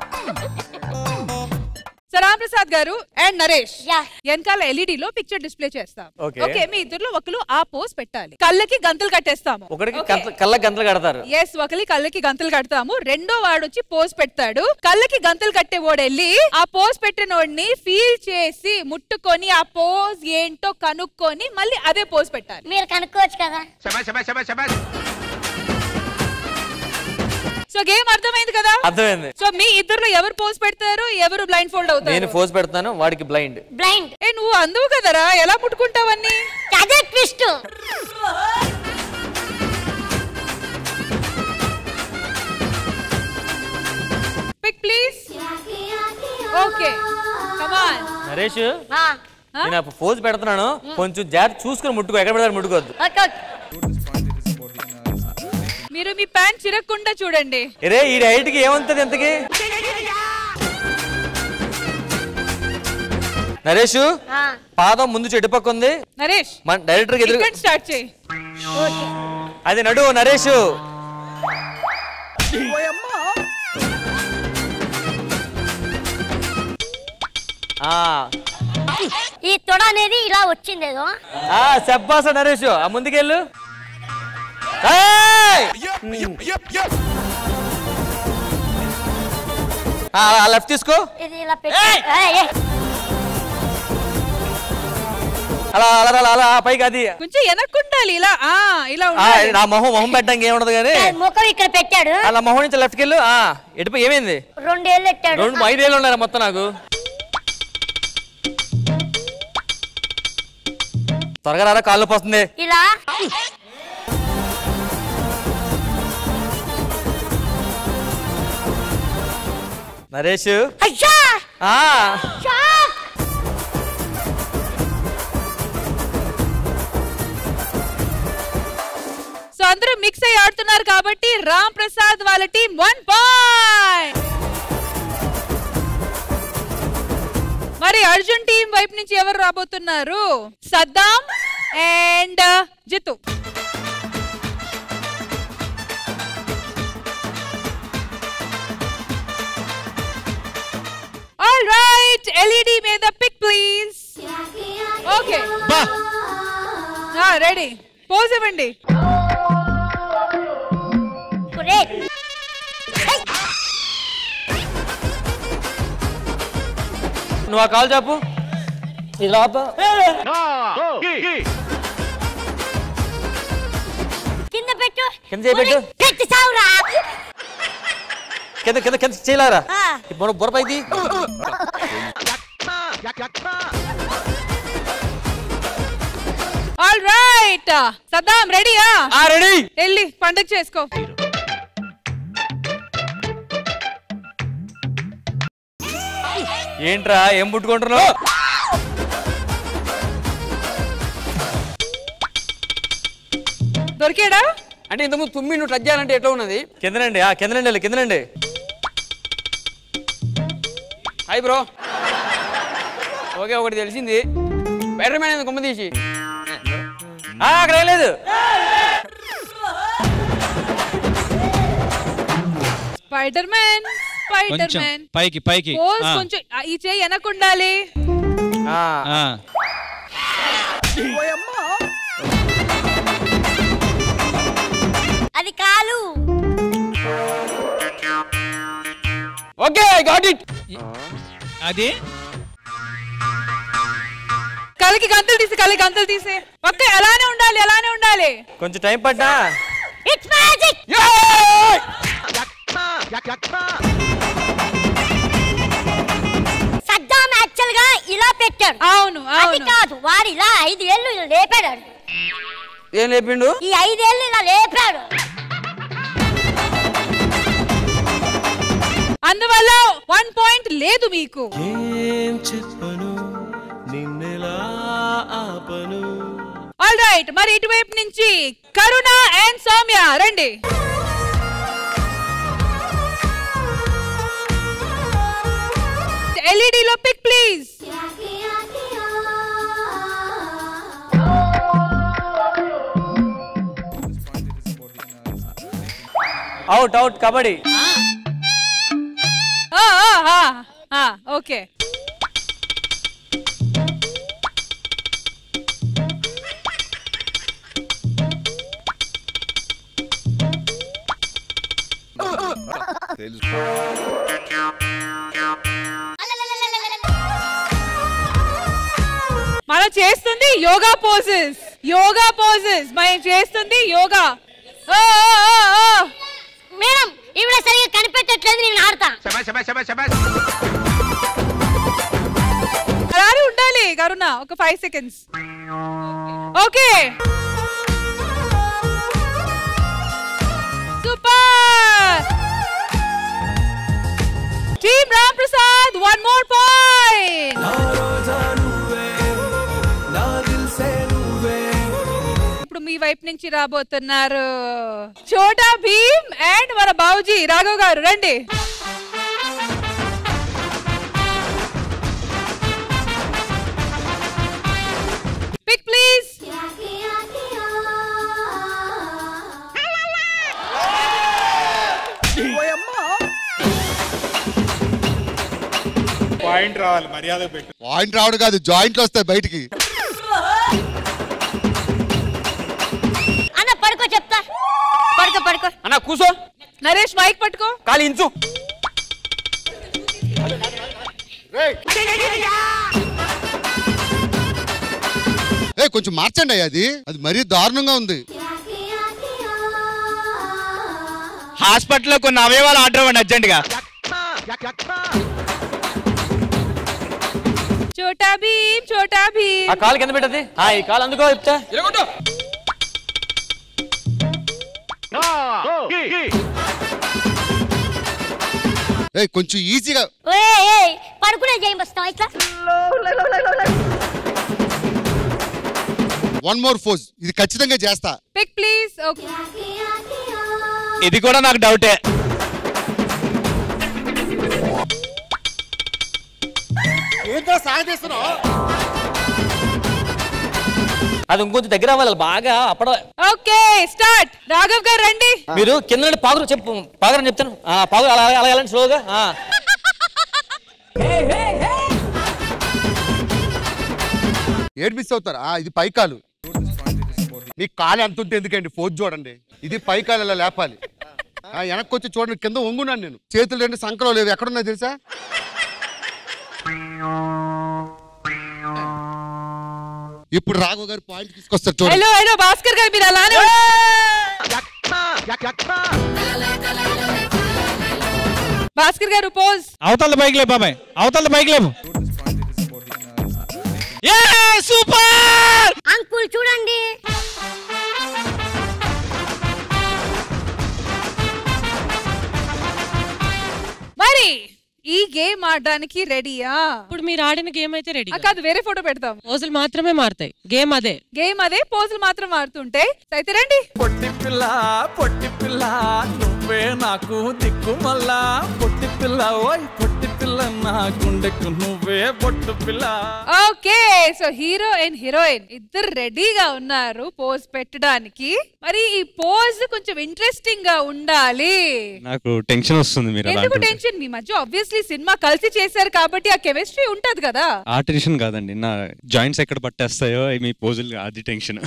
సో రామ్ ప్రసాద్ గారు అండ్ నరేష్ వెనకాల ఎల్ఈడి లో పిక్చర్ డిస్ప్లే చేస్తాం Okay. ఓకే మీ ఇద్దరులో ఒకరు ఆ పోజ్ పెట్టాలి కళ్ళకి గంతలు కట్టేస్తాము ఒకటికి కళ్ళ- కళ్ళకి గంటలు కడతారు ఎస్ ఒకరి కళ్ళకి గంతలు కడతాము రెండో వాడు వచ్చి పోజ్ పెడతాడు కళ్ళకి గంతలు కట్టే వాడు వెళ్ళి ఆ పోజ్ పెట్టినోడిని ఫీల్ చేసి ముట్టుకొని ఆ పోజ్ ఏంటో కనుక్కొని మళ్ళీ అదే పోజ్ పెట్టాలి మీరు కనుక్కోవచ్చు కదా సో గేమ్ అర్థమైంది కదా అర్థమైంది సో మీ ఇద్దరులో ఎవరు పోజ్ పెడతారు ఎవరు బ్లైండ్ ఫోల్డ్ నేను అవుతారు ఫోర్స్ పెడతాను వాడికి బ్లైండ్ బ్లైండ్ ఏ నువ్వు అందువు కదరా ఎలా ముట్టుకుంటావన్నీ అదే twist pick please okay come on Naresh నేను ఫోజ్ పెడుతున్నాను కొంచెం జాగ్రత్త చూసుకొని ముట్టుకో ఎక్కడ పెడతారు ముట్టుకోవద్దు మీరు మీ ప్యాంట్ చిరగకుండా చూడండి రే ఈ హైట్ కి ఏమంతది ఎంతకి నరేష్ పాదం ముందు చెట్టు పక్క ఉంది నరేష్ మన డైరెక్టర్ ఎదురు ఇక్కడ స్టార్ట్ చేయి అది నడు నరేష్ ఆ ఈ తొడ అనేది ఇలా వచ్చిందేదో ఆ సెబ్బాస నరేష్ ఆ ముందుకెళ్ళు ఏయ్! ఆ, ఆ లెఫ్ట్ తీసుకో ఇది ఇలా పెట్టి ఏయ్, ఏయ్. అలా అలా అలా అలా ఆ, పైకి అది కొంచెం వెనక్కుండాలి ఇలా ఆ ఇలా ఆ, ఉండాలి నా మొహం మొహం పెట్టడానికి ఏముండదు కానీ ముఖం ఇక్కడ పెట్టాడు అలా మొహం నుంచి లెఫ్ట్కి వెళ్ళు ఆ, ఎటుపై ఏమైంది రెండేళ్ళు ఎట్టాడు రెండు ఐదేళ్ళు ఉన్నారా మొత్తం నాకు త్వరగా రారా కాళ్ళు పోతుంది ఇలా నరేష్ అయ్యా ఆ షాక్ సో అందరూ మిక్స్ అయ్యి ఆడుతున్నారు కాబట్టి రామ్ ప్రసాద్ వాళ్ళ టీం వన్ పాయింట్ మరి అర్జున్ టీం వైపు నుంచి ఎవరు రాబోతున్నారు Saddam and Jitu all right LED మీద pick please okay ready pose ఇవ్వండి నువ్వు ఆ కాల్ చాపు ఇది లోప కింద పెట్టు కింద చేయి పెట్టు. పెట్టి సావురా కింద కింద కింద చేయలారా ఆ. బుర్ర బుర్రపైది ఆల్ రైట్ సద్దాం రెడీయా ఆ రెడీ వెళ్ళి పండుగ చేసుకో ఏంట్రా ఏం పుట్టుకుంటున్నావు దొరికాడా అంటే ఇంతకుముందు తుమ్మి నువ్వు టచ్ చేయాలంటే ఎట్లా ఉన్నది కిందనండి ఆ కిందనండి వెళ్ళి కిందనండి హాయ్ బ్రో ఓకే ఒకటి తెలిసింది బెటర్ మ్యాన్ కొమ్మ తీసి ఆ, అక్కడ ఏం లేదు స్పైడర్ మ్యాన్ స్పైడర్ కొంచెం మ్యాన్ పైకి పైకి పోజ్ ఆ. కొంచెం ఆ, ఈ చేయి వెనక ఉండాలి ఆ. అది కాలు ఓకే ఐ గాట్ ఇట్ అది కలికి గంతులు తీసి కలికి గంతులు తీసి ఒక్క అలానే ఉండాలి అలానే ఉండాలి కొంచెం టైం పడ్డా ఇట్స్ మ్యాజిక్ సద్దాం యాక్చువల్ గా ఇలా పెట్టాడు అవును అది కాదు వాడు ఇలా ఐదు ఏళ్ళు ఇలా లేపాడు ఏం లేపిండు ఈ ఐదేళ్ళు ఇలా లేపాడు అందువల్ల వన్ పాయింట్ లేదు మీకు ఏం చెప్పను నిన్నెలా ఆపను ఆల్ రైట్ మరి ఇటువైపు నుంచి కరుణ అండ్ సౌమ్య రండి ఎల్ఈడి లో pick please out out kabaddi okay మనం చేస్తుంది యోగా పోజెస్ యోగా పోజెస్ మనం చేస్తుంది యోగా ఓ, ఓ, ఓ, ఓ. మేడం ఈవిడ సరిగా కనిపెట్టట్లేదు నేను ఆడతా అలానే ఉండాలి కరుణ ఒక five seconds okay super team Ram Prasad one more point ఇప్పుడు మీ వైపు నుంచి రాబోతున్నారు చోటా భీమ్ అండ్ మన బావుజీ రాఘవ్ గారు రండి పిక్ ప్లీజ్ పాయింట్ రావాలి మర్యాద పెట్టు పాయింట్ రావడం కాదు జాయింట్లు వస్తాయి బయటికి అన్న పడుకో చెప్తా పడుకో పడుకో అన్న కూసో నరేష్ మైక్ పట్టుకో కాలి ఇంచు ఏ కొంచెం మార్చండి అయ్యా అది అది మరీ దారుణంగా ఉంది హాస్పిటల్లో కొన్ని అవయవాలు ఆర్డర్ అవ్వండి అర్జెంట్ గా చోటా భీమ్ చోటా భీమ్ ఆ కాలు కింద పెట్టది ఆ ఈ కాలు అందుకో చెప్తా ఏ కొంచెం ఈజీగా ఏయ్, ఏయ్, పడుకునే చేయం వస్తాం ఇట్లా వన్ మోర్ ఫోజ్ ఇది ఖచ్చితంగా చేస్తా పిక్ ప్లీజ్ ఓకే ఇది కూడా నాకు డౌటే ఏంటో సాగదీస్తున్నావు అది ఇంకొంచెం దగ్గర అవ్వాలి బాగా అప్పడ ఓకే స్టార్ట్ రాఘవ్ గారు రండి మీరు కింద నుండి పాగురు చెప్పు పాగురు చెప్తాను ఆ, పాగురు అలా అలా వెళ్ళండి స్లోగా ఆ. ఏడు మిస్ అవుతారు ఆ, ఇది పైకాలు మీ కాలు ఎంత ఉంటే ఎందుకండి ఫోన్ చూడండి ఇది పైకాలు ఇలా లేపాలి ఆ, వెనక్కి వచ్చి చూడండి కింద వంగున్నాను నేను చేతులు రెండు సంకలో లేవు ఎక్కడున్నా తెలుసా ఇప్పుడు రాఘవ్ గారు పాయింట్ తీసుకొస్తారు చూడండి హలో హలో భాస్కర్ గారు మీరు అలానే భాస్కర్ గారు పోజ్ అవతల బైక్ లేపు బాబాయ్ అవతల బైక్ లేపు సూపర్ అంకుల్ చూడండి మరి ఈ గేమ్ ఆడడానికి రెడీయా ఇప్పుడు మీరు ఆడిన గేమ్ అయితే రెడీ కాదు వేరే ఫోటో పెడతాం పోజులు మాత్రమే మారుతాయి గేమ్ అదే గేమ్ అదే పోజులు మాత్రం మారుతుంటే అయితే రండి పొట్టి పిల్ల పొట్టి పిల్ల నువ్వే నాకు దిక్కు మళ్ళా పొట్టి పిల్ల ఓయ్ పొట్టి పిల్ల నా గుండెకు నువ్వే పొట్టు పిల్ల okay so hero and heroine ఇద్దరు రెడీగా ఉన్నారు పోజ్ పెట్టడానికి మరి ఈ పోజ్ కొంచెం ఇంట్రెస్టింగ్ గా ఉండాలి నాకు టెన్షన్ వస్తుంది మీరు అలా ఎందుకు అంటుంటే. టెన్షన్ మీ మధ్య ఆబ్వియస్లీ సినిమా కలిసి చేశారు కాబట్టి ఆ కెమిస్ట్రీ ఉంటది కదా ఆ టెన్షన్ కాదండి నా జాయింట్స్ ఎక్కడ పట్టేస్తాయో అవి మీ పోజులు అది టెన్షన్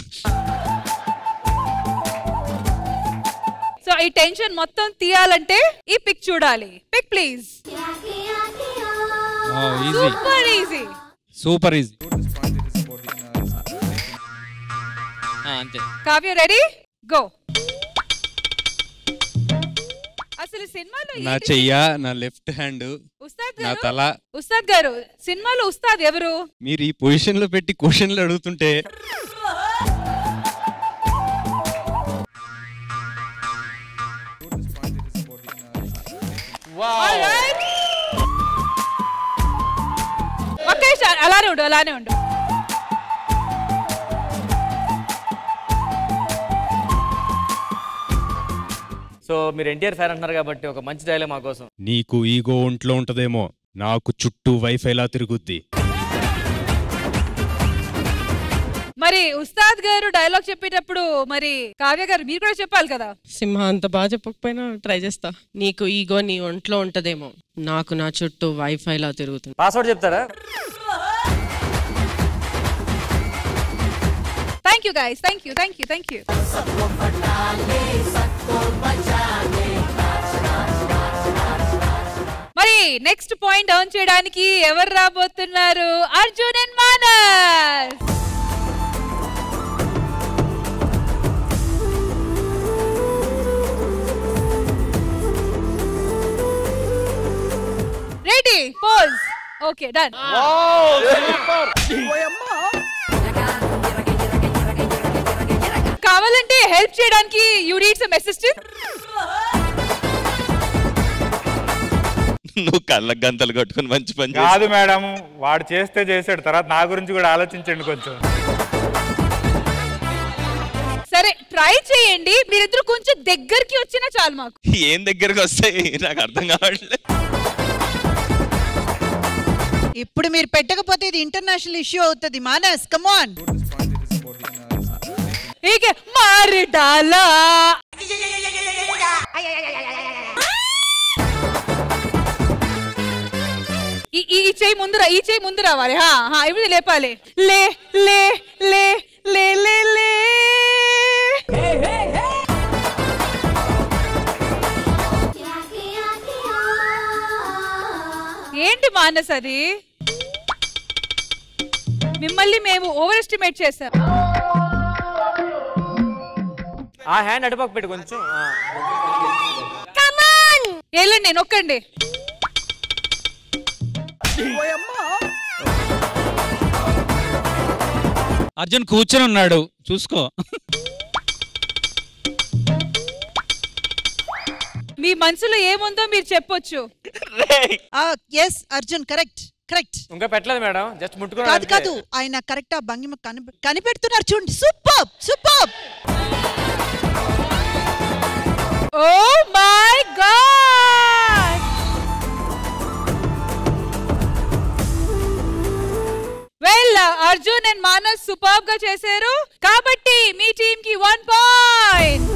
సో ఈ టెన్షన్ మొత్తం తీయాలంటే ఈ పిక్ చూడాలి pick please easy super easy super easy అంతే కావ్య రెడీ గో అసలు సినిమాలో నా ఏంటి? చెయ్య నా లెఫ్ట్ హ్యాండ్ ఉస్తాద్ నా గారు తల ఉస్తాద్ గారు సినిమాలో ఉస్తాద్ ఎవరు మీరు ఈ పొజిషన్ లో పెట్టి క్వశ్చన్లు అడుగుతుంటే Alright. ఒక్క నిమిషం, అలానే ఉండు అలానే ఉండు సో మీరు ఎన్టీఆర్ ఫ్యాన్ అంటున్నారు కాబట్టి ఒక మంచి డైలాగ్ మా కోసం నీకు ఈగో ఒంట్లో ఉంటదేమో నాకు చుట్టూ వైఫైలా తిరుగుద్ది మరి ఉస్తాద్ గారు డైలాగ్ చెప్పేటప్పుడు మరి కావ్య గారు మీరు కూడా చెప్పాలి కదా సింహ అంత బాగా చెప్పకపోయినా ట్రై చేస్తా నీకు ఈగో నీ ఒంట్లో ఉంటదేమో నాకు నా చుట్టూ వైఫై లా తిరుగుతుంది పాస్వర్డ్ చెప్తారా thank you guys thank you thank you thank you మరి నెక్స్ట్ పాయింట్ ఆన్ చేయడానికి ఎవరు రాబోతున్నారు Arjun and Manas ready pose okay done కావాలంటే హెల్ప్ చేయడానికి యూ రీడ్ సమ్ అసిస్టెంట్ నువ్వు కళ్ళకు గంతలు కట్టుకుని మంచి పని కాదు మేడం వాడు చేస్తే చేసాడు తర్వాత నా గురించి కూడా ఆలోచించండి కొంచెం సరే ట్రై చేయండి మీరిద్దరు కొంచెం దగ్గరికి వచ్చినా చాలు మాకు ఏం దగ్గరకు వస్తాయి నాకు అర్థం కావట్లేదు ఇప్పుడు మీరు పెట్టకపోతే ఇది ఇంటర్నేషనల్ ఇష్యూ అవుతుంది మానస్ కమాన్ ఇక మారి డాలా ఈ ఈ ఈ చేయి ముందు రా ఈ చేయి ముందు రావాలి హా హా ఇప్పుడు లేపాలి లే లే లే లే లే లే ఏంటి మానస్ అది మిమ్మల్ని మేము ఓవర్ ఎస్టిమేట్ చేసాం ఆ హ్యాండ్ అటుపక్క పెట్టు కొంచెం ఆ. వెళ్ళండి నొక్కండి అర్జున్ కూర్చొని ఉన్నాడు చూసుకో మీ మనసులో ఏముందో మీరు చెప్పొచ్చు ఎస్ అర్జున్ కరెక్ట్ కరెక్ట్ ఇంకా పెట్టలేదు మేడం జస్ట్ ముట్టుకుని కాదు కాదు ఆయన కరెక్ట్ ఆ భంగిమ కని కనిపెడుతున్నారు చూడండి super super oh my god well Arjun and Manas super గా చేశారు కాబట్టి మీ టీమ్ కి వన్ పాయింట్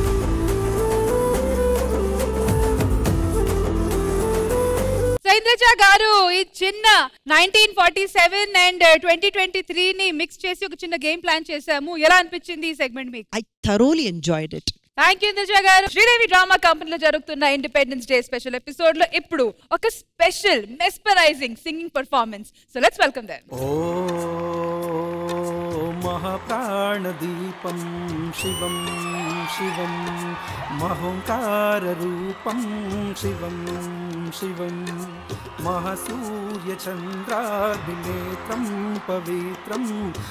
సైంద్రజ గారు ఈ చిన్న nineteen forty seven and twenty twenty three ని మిక్స్ చేసి ఒక చిన్న గేమ్ ప్లాన్ చేశాము ఎలా అనిపించింది ఈ సెగ్మెంట్ మీకు I thoroughly enjoyed it thank you Indraja garu Sridevi drama కంపెనీలో జరుగుతున్న ఇండిపెండెన్స్ డే స్పెషల్ ఎపిసోడ్ లో ఇప్పుడు ఒక special mesmerizing singing performance so let's welcome them ఓ మహాప్రాణదీపం శివం శివం మహోంకారరూపం శివం శివం మహసూర్యచంద్రాభినేత్రం పవిత్రం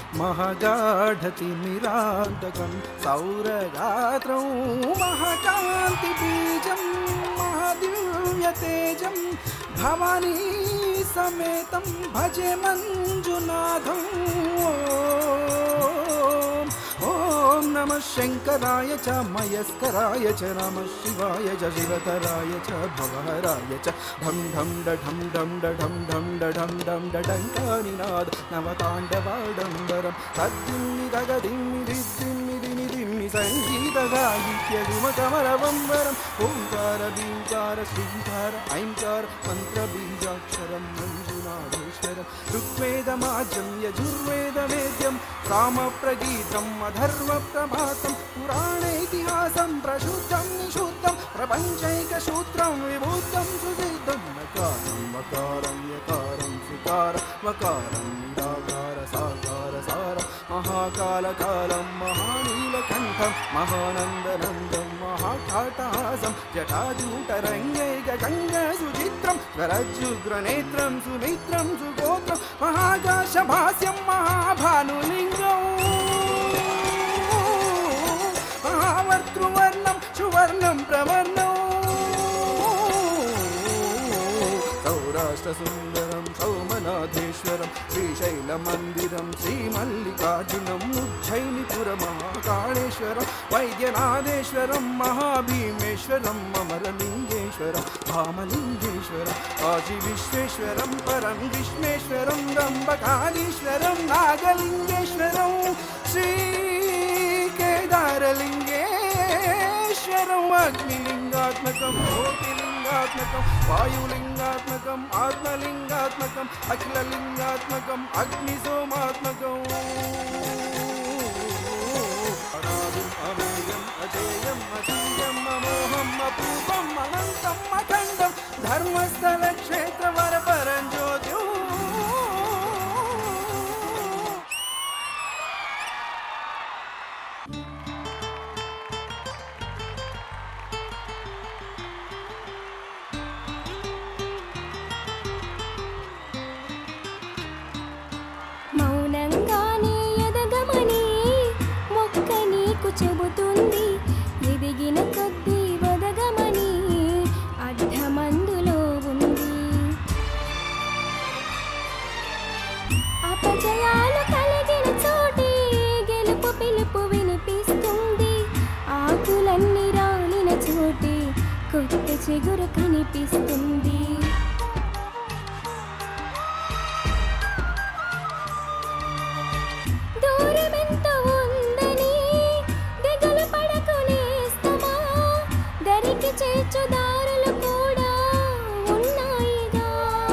మహగాఢతిమిరాంతకం సౌరగాత్రం మహాకాంతిబీజం మహాదివ్యతేజం భవానీ సమేతం భజే మంజునాథం ఓం ఓం నమ శంకరాయ చ మయస్కరాయ చ నమ శివాయ చ శివతరాయ చ భవహరాయ చ ఢం ఢం ఢం ఢం ఢం ఢం ఢం ఢం ఢంకానినాద నవతాండవాడంబరం తద్దిమ్మి దగదిమ్మి దిద్దిమ్మి దిమి దిమ్మి సంగీత సాహిత్య గుమకమరవంబరం ఓంకార బీంకార శ్రీంకార ఐంకార మంత్ర బీజాక్షరం మంజునాథేశ్వరం ఋగ్వేదమాజ్యం యజుర్వేదవేద్యం రామప్రగీతం అధర్వ ప్రభాతం పురాణేతిహాసం ప్రశుద్ధం నిశుద్ధం ప్రపంచైకసూత్రం విభూతం సుసిద్ధం నకారం వకారం యకారం సుకార వకారం నిరాకార సాకార సార మహాకాలకాలం మహానీలకంఠం మహానందనందం మహాకాటహాసం జటాజూటరంగైక గంగ సుచిత్రం స్వరజ్జుగ్రనేత్రం సుమిత్రం సుగోత్రం మహాకాశభాస్యం మహాభానులింగం మహావర్తృవర్ణం సువర్ణం ప్రవర్ణం సౌరాష్ట్రసుందరం సౌమనాథేశ్వరం శ్రీశైలమందిరం శ్రీమల్లికార్జునం ఉజ్జయినిపురం మహాకాళేశ్వరం వైద్యనాథేశ్వరం మహాభీమేశ్వరం అమరలింగేశ్వరం భామలింగేశ్వరం కాశీ విశ్వేశ్వరం పరం విశ్వేశ్వరం రంబకాళీశ్వరం నాగలింగేశ్వరం శ్రీ కేదారలింగేశ్వరం అగ్నిలింగాత్మకం జ్యోతిలింగాత్మకం వాయులింగాత్మకం ఆత్మలింగాత్మకం అఖిలలింగాత్మకం అగ్నిసోమాత్మకం అనాదిం అమేయం అజేయం అజీయం అమోహం అపూపం అనంతం అఖండం ధర్మస్థల క్షేత్ర వరపరం జ్యోతి మౌనంగానే ఎదగమని మొక్క నీకు చెబుతుంది ఎదిగిన కొద్దీ వదగమని అర్థమందులో ఉంది అపజయాలు కలిగిన చోటి గెలుపు పిలుపు వినిపిస్తుంది ఆకులన్నీ రాలిన చోటి కొత్త చిగురు కనిపిస్తుంది దూరమెంత ఉందని దిగులు పడకు నేస్తమా దరికి చేర్చు దారులు కూడా ఉన్నాయిగా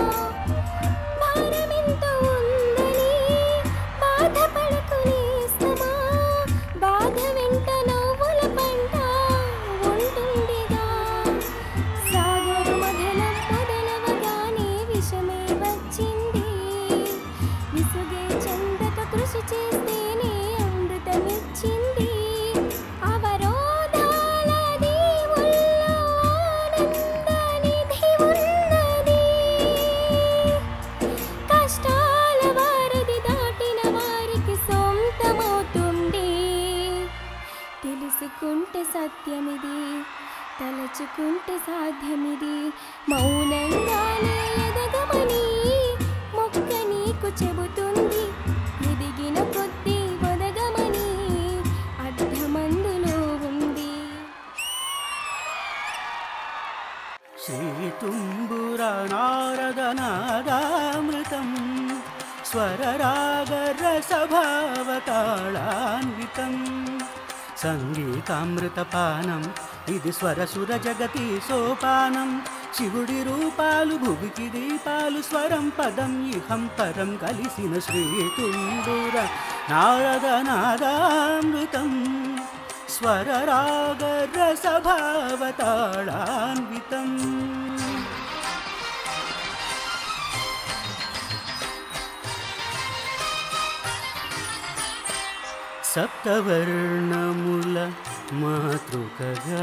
భారమెంత ఉందని బాధపడకు నేస్తమా బాధ వెంట నవ్వుల పంట ఉంటుందిగా సాగరు మధనం మొదలవగానే విషమే వచ్చింది విసుగే చందక కృషి చేస్తేనే అమృతమిచ్చింది అవరోధాల దీవుల్లో ఆనందనిధి ఉన్నది కష్టాల వారధి దాటిన వారికి సొంతమవుతుంది తెలుసుకుంటే సత్యమిది తలచుకుంటే సాధ్యమిది మౌనంగానే ఎదగమని మొక్క నీకు చెబుతుంది ఎదిగిన కొద్దీ వదగమని అర్థమందులో ఉంది శ్రీతుంబుర నారదనాదామృతం స్వరరాగరసభావతాళాన్వితం సంగీతామృతపానం ఇది స్వరసుర జగతి సోపానం శివుడి రూపాలు భువికి దీపాలు స్వరం పదం ఇహం పరం కలిసిన శ్రీతుండుర నారద నాదామృతం స్వరరాగరసభావతాళాన్వితం సప్తవర్ణముల మాతృకగా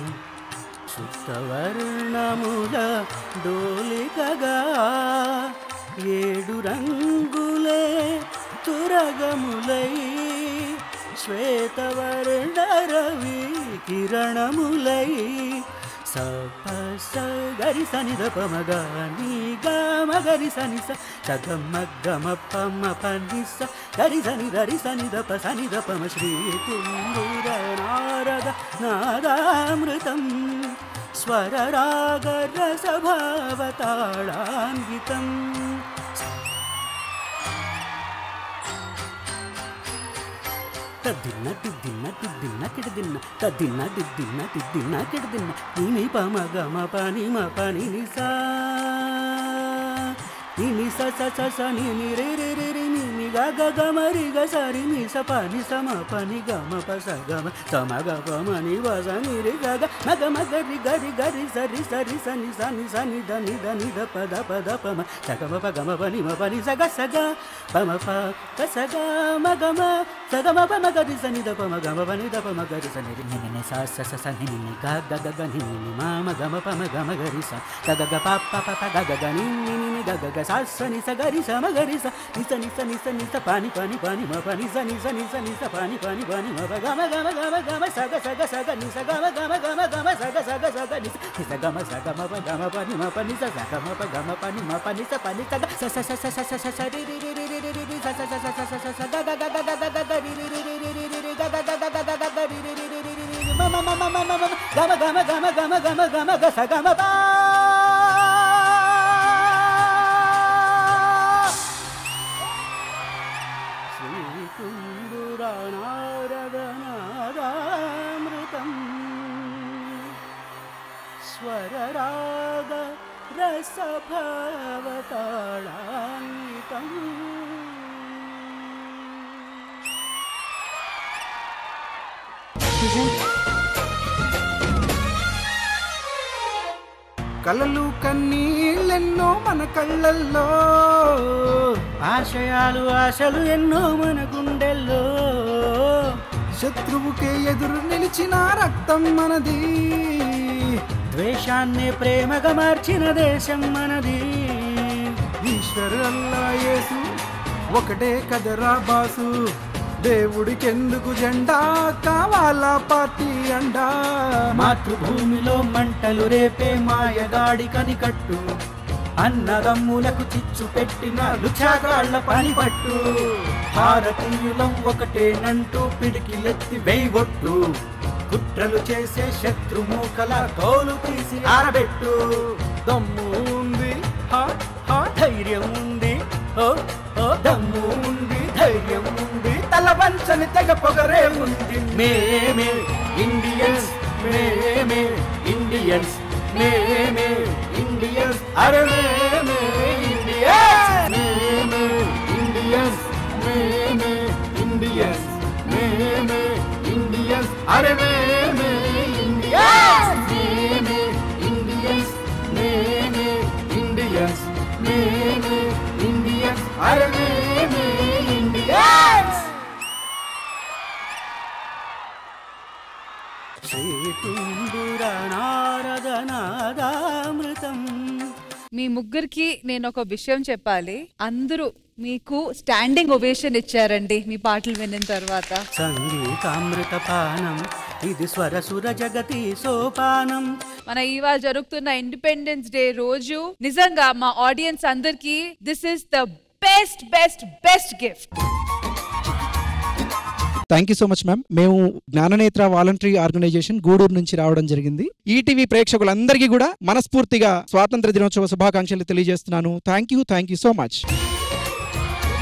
సుప్తవర్ణముల డోలికగా ఏడు రంగులే తురగములై శ్వేతవర్ణరవి కిరణములై సపస గరి సని ద పమ గ ని గ మ గరి సని స సగమ గమ పమ పని స గరి సని గరి సని ద ప సని ద పమ శ్రీ తుంగుర నారద నాదామృతం స్వర రాగ రసభావతాళాన్వితం తద్దిన్న తిద్దిన్న తిద్దిన్న కిడదిన్న తద్దిన్న తిద్దిన్న తిద్దిన్న కిడదిన్న నీని పమ గమ పని మ పని నిసా నిని స స స స ని ని రి రి రి రి ని ని గ గ గ మ రి గ స రి ని స ప ని స మ ప ని గ మ ప స గ మ స మ గ ప మ ని వ స ని రి గ గ మ గ మ గ రి గ రి గ రి స రి స రి స ని స ని స ని ద ని ద ని ద ప ద ప ద ప మ స గ మ ప గ మ ప ని మ ప ని స గ స గ ప మ ప గ స గ మ గ మ స గ మ ప మ గ రి స ని ద ప మ గ మ ప ని ద ప మ గ రి స ని రి ని ని ని స స స స ని ని ని గ గ గ గ ని ని ని మ మ గ మ ప మ గ మ గ రి స గ గ గ ప ప ప ప గ గ గ ని ని ని ని గ గ గ స స ని స గ రి స మ గ రి స ని స ని స ని స ని స ప ని ప ని ప ని మ ప ని స ని స ని స ని స ప ని ప ని ప ని మ ప గ మ గ మ గ మ గ మ స గ స గ స గ ని స గ మ గ మ గ మ గ మ స గ స గ స గ ని స ని స గ మ స గ మ ప గ మ ప ని మ ప ని స స గ మ ప గ మ ప ని మ ప ని స ప ని స గ స స స స స స స స రి రి రి రి రి రి రి రి స స స స స స స స గ గ గ గ గ గ గ రి రి రి రి రి రి రి రి గ గ గ గ గ గ గ రి రి రి రి రి రి రి మ మ మ మ మ మ మ గ మ గ మ గ మ గ మ గ మ గ మ గ స గ మ ప శ్రీకుండురానారదనాదామృతం స్వరరాగ రసభావతాళాన్వితం కలలు కన్నీళ్ళెన్నో మన కళ్ళల్లో ఆశయాలు ఆశలు ఎన్నో మన గుండెల్లో శత్రువుకే ఎదురు నిలిచిన రక్తం మనది ద్వేషాన్ని ప్రేమగా మార్చిన దేశం మనది ఈశ్వరు అల్లా యేసు ఒకటే కదరా బాసు దేవుడికెందుకు జెండా కావాలా పార్టీ అండా మాతృభూమిలో మంటలు రేపే మాయగాడి కనికట్టు అన్నదమ్ములకు చిచ్చు పెట్టిన లుచాగాళ్ల పని పట్టు భారతీయులం ఒకటేనంటూ పిడికిలెత్తి వేయగొట్టు కుట్రలు చేసే శత్రుమూకల తోలు తీసి ఆరబెట్టు దమ్ము ఉంది హా, హా, ధైర్యం ఉంది ఓ ఓ దమ్ము ఉంది ధైర్యం ఉంది తల వంచని తెగ పొగరే ఉంది మేమే ఇండియన్స్ మేమే ఇండియన్స్ మేమే ఇండియన్స్ అరే మేమే ఇండియన్స్ మేమే ఇండియన్స్ మేమే ఇండియన్స్ మేమే ఇండియన్స్ అరే మేమే ఇండియన్స్ మేమే ఇండియన్స్ మేమే ఇండియన్స్ మేమే ఇండియన్స్ అరే మేమే ఇండియన్స్ శ్రీతుండురనారదనాదామృతం మీ ముగ్గురికి నేను ఒక విషయం చెప్పాలి అందరూ మీకు స్టాండింగ్ ఒవేషన్ ఇచ్చారండి మీ పాటలు విన్న తర్వాత సంగీతామృత పానం ఇది స్వరసుర జగతి సోపానం మన ఇవాళ జరుగుతున్న ఇండిపెండెన్స్ డే రోజు నిజంగా మా ఆడియన్స్ అందరికి this is the best best best gift thank you so much ma'am మేము జ్ఞాననేత్ర వాలంటరీ ఆర్గనైజేషన్ గూడూరు నుంచి రావడం జరిగింది ఈటీవీ ప్రేక్షకులందరికీ కూడా మనస్ఫూర్తిగా స్వాతంత్ర దినోత్సవ శుభాకాంక్షలు తెలియజేస్తున్నాను thank you thank you so much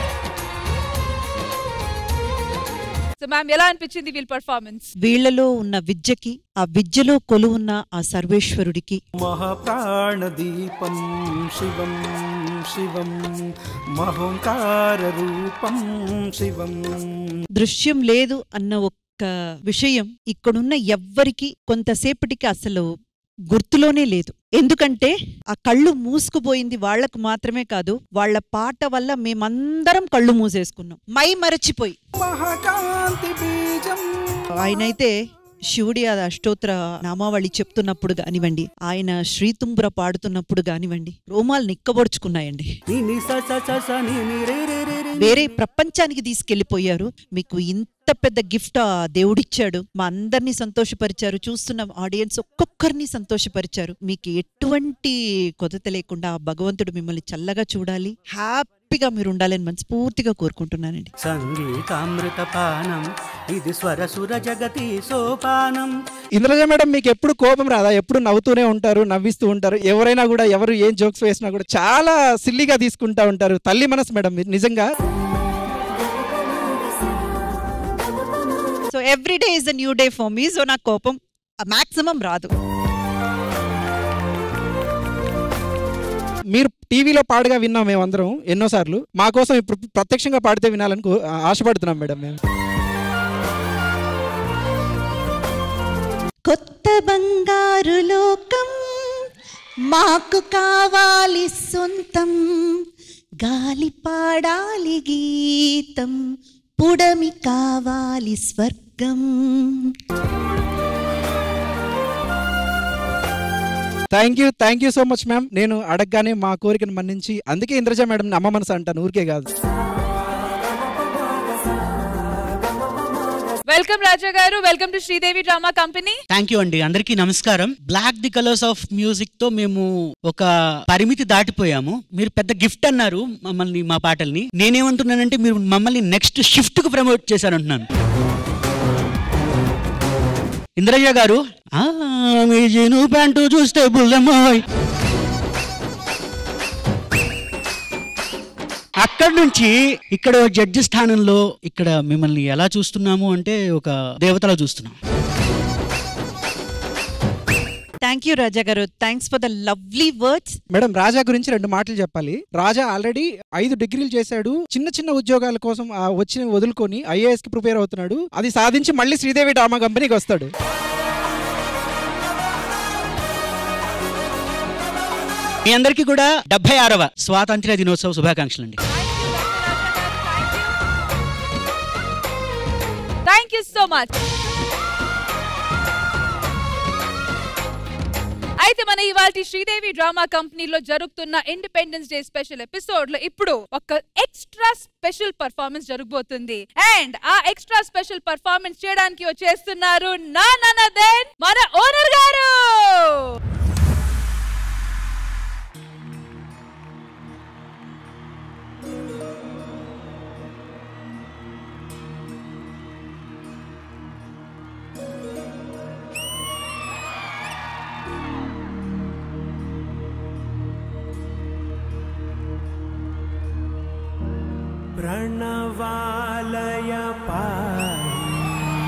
so ma'am ఎలా అనిపించింది వీళ్ళ పర్ఫార్మెన్స్ వీళ్ళలో ఉన్న విద్యకి ఆ విద్యలో కొలువున్న ఆ సర్వేశ్వరుడికి మహాప్రాణదీపం శివం శివం మహోంకార రూపం శివం దృశ్యం లేదు అన్న ఒక్క విషయం ఇక్కడున్న ఎవ్వరికి కొంతసేపటికి అసలు గుర్తులోనే లేదు ఎందుకంటే ఆ కళ్ళు మూసుకుపోయింది వాళ్లకు మాత్రమే కాదు వాళ్ళ పాట వల్ల మేమందరం కళ్ళు మూసేసుకున్నాం మై మరచిపోయి మహాకాంతి బీజం ఆయనైతే శివుడి ఆ అష్టోత్తర నామావళి చెప్తున్నప్పుడు కానివ్వండి ఆయన శ్రీతుంబ్ర పాడుతున్నప్పుడు కానివ్వండి రోమాలు నిక్కబొడుచుకున్నాయండి ని ని స స స స ని ని రే రే రే రే వేరే ప్రపంచానికి తీసుకెళ్లిపోయారు మీకు ఇంత పెద్ద గిఫ్ట్ ఆ దేవుడిచ్చాడు మా అందరినీ సంతోషపరిచారు చూస్తున్న ఆడియన్స్ ఒక్కొక్కరిని సంతోషపరిచారు మీకు ఎటువంటి కొదత లేకుండా ఆ భగవంతుడు మిమ్మల్ని చల్లగా చూడాలి హ్యాపీగా మీరు ఉండాలని మనస్ఫూర్తిగా కోరుకుంటున్నానండి సంగీతామృత పానం ఇది స్వరసుర జగతి సోపానం ఇంద్రజ మేడం మీకు ఎప్పుడు కోపం రాదా ఎప్పుడు నవ్వుతూనే ఉంటారు నవ్విస్తూ ఉంటారు ఎవరైనా కూడా ఎవరు ఏం జోక్స్ వేసినా కూడా చాలా సిల్లిగా తీసుకుంటా ఉంటారు తల్లి మనసు మేడం మీరు నిజంగా so every day is a new day for me so నాకు కోపం మాక్సిమం రాదు మీరు టీవీలో పాడగా విన్నాం మేమందరం ఎన్నోసార్లు మా కోసం ఇప్పుడు ప్రత్యక్షంగా పాడితే వినాలని కో- ఆశపడుతున్నాం మేడం మేము కొత్త బంగారు లోకం మాకు కావాలి సొంతం గాలి పాడాలి గీతం పుడమి కావాలి స్వర్గం thank you thank you so much ma'am నేను అడగగానే మా కోరికను మన్నించి అందుకే ఇంద్రజ మేడం అమ్మ మనసు అంటాను ఊరికే కాదు welcome Raja garu welcome to Sridevi drama company thank you అండి అందరికీ నమస్కారం black the colours of music తో మేము ఒక పరిమితి దాటిపోయాము మీరు పెద్ద గిఫ్ట్ అన్నారు మమ్మల్ని మా పాటల్ని నేనేమంటున్నానంటే మీరు మమ్మల్ని నెక్స్ట్ షిఫ్ట్ కు ప్రమోట్ చేశారంటున్నాను ఇంద్రయ్య గారు "ఆ, మీ జీను ప్యాంటు చూస్తే బుల్లమ్మోయ్ అక్కడి నుంచి ఇక్కడ జడ్జి స్థానంలో ఇక్కడ మిమ్మల్ని ఎలా చూస్తున్నాము అంటే ఒక దేవతలా చూస్తున్నాం thank you Raja garu thanks for the lovely words madam Raja గురించి రెండు మాటలు చెప్పాలి రాజా ఆల్రెడీ ఐదు డిగ్రీలు చేశాడు చిన్న చిన్న ఉద్యోగాల కోసం ఆ వచ్చిన వదులుకొని ఐఏఎస్ కి ప్రిపేర్ అవుతున్నాడు అది సాధించి మళ్ళీ శ్రీదేవి డ్రామా కంపెనీకి వస్తాడు మీ అందరికీ కూడా డెబ్బై ఆరవ స్వాతంత్ర్య దినోత్సవ శుభాకాంక్షలు అండి థ్యాంక్ యూ సో మచ్ అయితే మన ఇవాళ శ్రీదేవి డ్రామా కంపెనీలో జరుగుతున్న ఇండిపెండెన్స్ డే స్పెషల్ ఎపిసోడ్ లో ఇప్పుడు ఒక ఎక్స్ట్రా స్పెషల్ పర్ఫార్మెన్స్ జరగబోతుంది అండ్ ఆ ఎక్స్ట్రా స్పెషల్ పర్ఫార్మెన్స్ చేయడానికి వచ్చేస్తున్నారు నా ననదెన్ మన ఓనర్ గారు प्रणवालय पाहि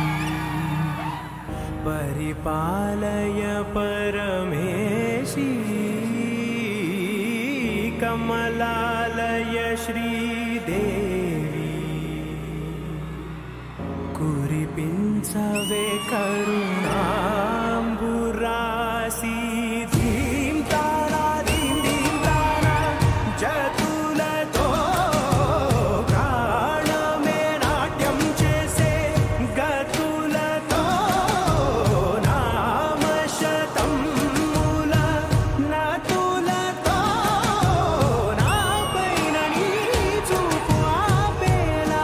परिपालय परमेशी कमलालय श्रीदेवी కురిపించవే కరుణాంబురాసి ధీం తారా ధీం ధీం తారా జతులతో ప్రాణమే నాట్యం చేసే గతులతో నామశతం మూల నతులతో నా పైన నీ చూపు ఆపేలా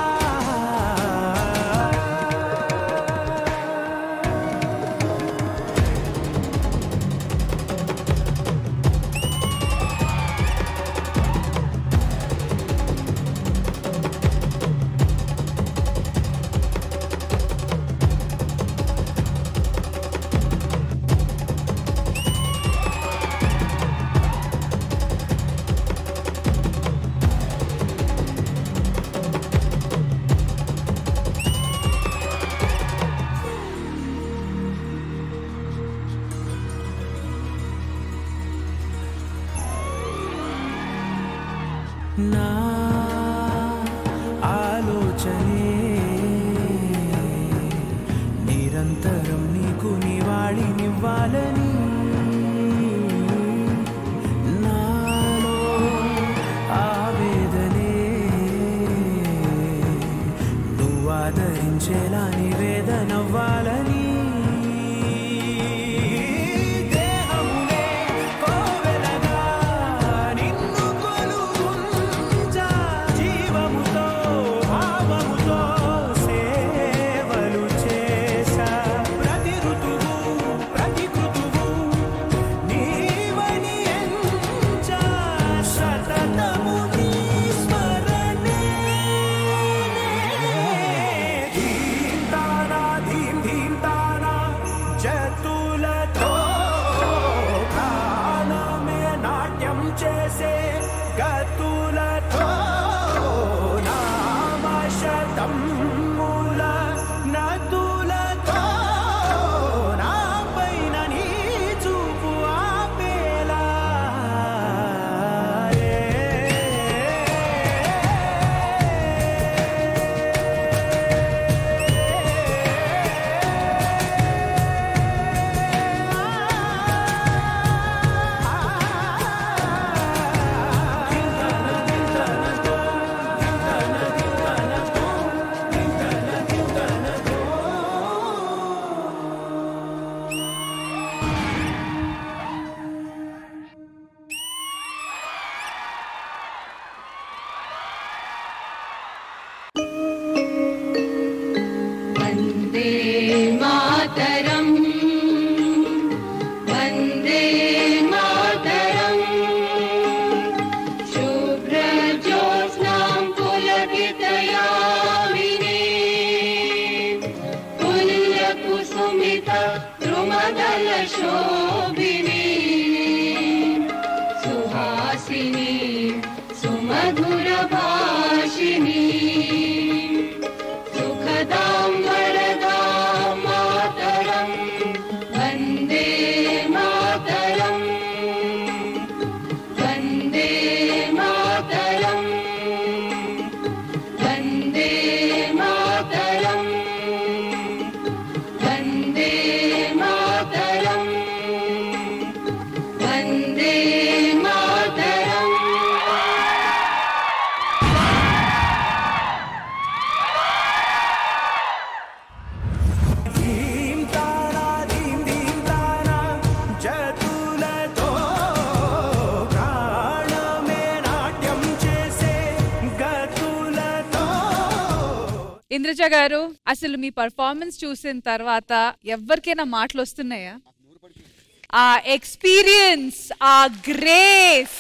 నా ఆలోచనే నిరంతరం నీకు నివాళినివ్వాలని నాలో ఆవేదనే నువ్వు ఆదరించేలా నివేదనవ్వాలని దేహమునే కోవెలగా నిన్ను కొలువుంచా జీవముతో భావముతో సేవలు చేశా ప్రతి ఋతువు ప్రతి కృతువు నీవని ఎంచా సతతము నీ స్మరణే ధీం తానా ధీం ధీం తానా జతులతో ప్రాణమే నాట్యం చేసే గతులతో నామశతం మూల నదులతో నా పైన నీ చూపు ఆపేలా वन्दे मातरम् वन्दे मातरम् शुभ्रज्योत्स्नां पुलकितयामिनी पुल्यकुसुमित द्रुमदलशोभिनी सुहासिनी सुमधुरभाषिणी सुखदां वरदां मातरं वन्दे मातरम् वन्दे मातरम् वन्दे मातरम् वन्दे मातरम् वन्दे मातरम् ధీం తానా ధీం ధీం తానా జతులతో ప్రాణమే నాట్యం చేసే గతులతో ఇంద్రజ గారు అసలు మీ పర్ఫార్మెన్స్ చూసిన తర్వాత ఎవరికైనా మాటలు వస్తున్నాయా ఆ ఎక్స్పీరియన్స్ ఆ grace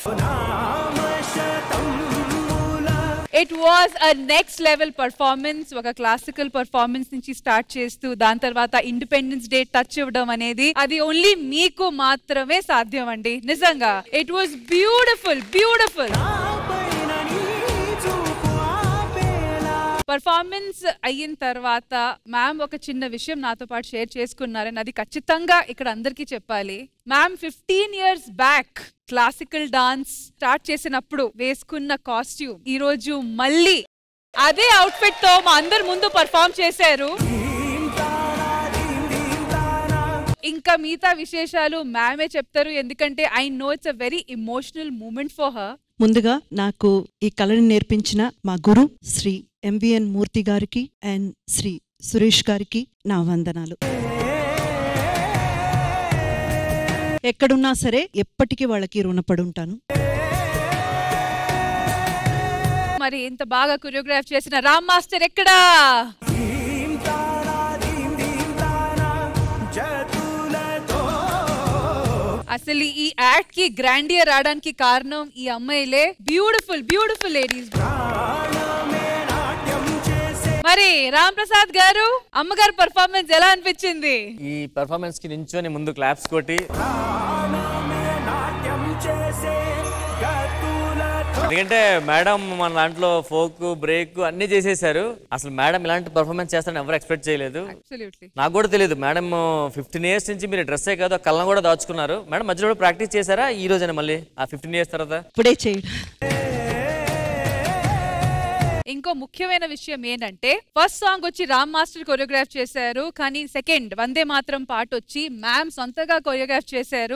it was a next level performance ఒక క్లాసికల్ పర్ఫార్మెన్స్ నుంచి స్టార్ట్ చేస్తూ దాని తర్వాత ఇండిపెండెన్స్ డే టచ్ ఇవ్వడం అనేది అది ఓన్లీ మీకు మాత్రమే సాధ్యం అండి నిజంగా it was beautiful beautiful performance అయిన తర్వాత మ్యామ్ ఒక చిన్న విషయం నాతో పాటు షేర్ చేసుకున్నారని అది ఖచ్చితంగా ఇక్కడ అందరికీ చెప్పాలి ma'am fifteen years back classical dance start చేసినప్పుడు వేసుకున్న కాస్ట్యూమ్ ఈ రోజు మళ్ళీ అదే అవుట్ఫిట్ తో మా అందరి ముందు పర్ఫామ్ చేశారు ఇంకా మిగతా విశేషాలు మ్యామే చెప్తారు ఎందుకంటే I know it's a very emotional moment for her ముందుగా నాకు ఈ కళని నేర్పించిన మా గురు శ్రీ ఎంవిఎన్ మూర్తి గారికి అండ్ శ్రీ సురేష్ గారికి నా వందనాలు ఎక్కడున్నా సరే ఎప్పటికీ వాళ్ళకి రుణపడి ఉంటాను మరి ఇంత బాగా కొరియోగ్రాఫ్ చేసిన రామ్ మాస్టర్ ఎక్కడా అసలు ఈ యాక్ట్ కి గ్రాండియర్ రావడానికి కారణం ఈ అమ్మాయిలే బ్యూటిఫుల్ బ్యూటిఫుల్ లేడీస్ మరి రామ్ ప్రసాద్ గారు అమ్మగారు పర్ఫార్మెన్స్ ఎలా అనిపించింది ఈ పెర్ఫార్మెన్స్ కి నించొని ముందు క్లాప్స్ కొట్టి ఎందుకంటే మేడం మన దాంట్లో ఫోక్ బ్రేక్ అన్ని చేసేసారు అసలు మేడం ఇలాంటి పర్ఫార్మెన్స్ చేస్తారని ఎవరు ఎక్స్పెక్ట్ చేయలేదు Absolutely. నాకు కూడా తెలియదు మేడం ఫిఫ్టీన్ ఇయర్స్ నుంచి మీరు డ్రెస్సే కాదు ఆ కళ్ళను కూడా దాచుకున్నారు మేడం మధ్యలో ప్రాక్టీస్ చేశారా ఈ రోజైనా మళ్ళీ ఆ ఫిఫ్టీన్ ఇయర్స్ తర్వాత ఇప్పుడే చేయడం ఇంకో ముఖ్యమైన విషయం ఏంటంటే ఫస్ట్ సాంగ్ వచ్చి రామ్ మాస్టర్ కొరియోగ్రాఫ్ చేశారు కానీ సెకండ్ వందే మాత్రం పాట వచ్చి మ్యామ్ సొంతగా కొరియోగ్రాఫ్ చేశారు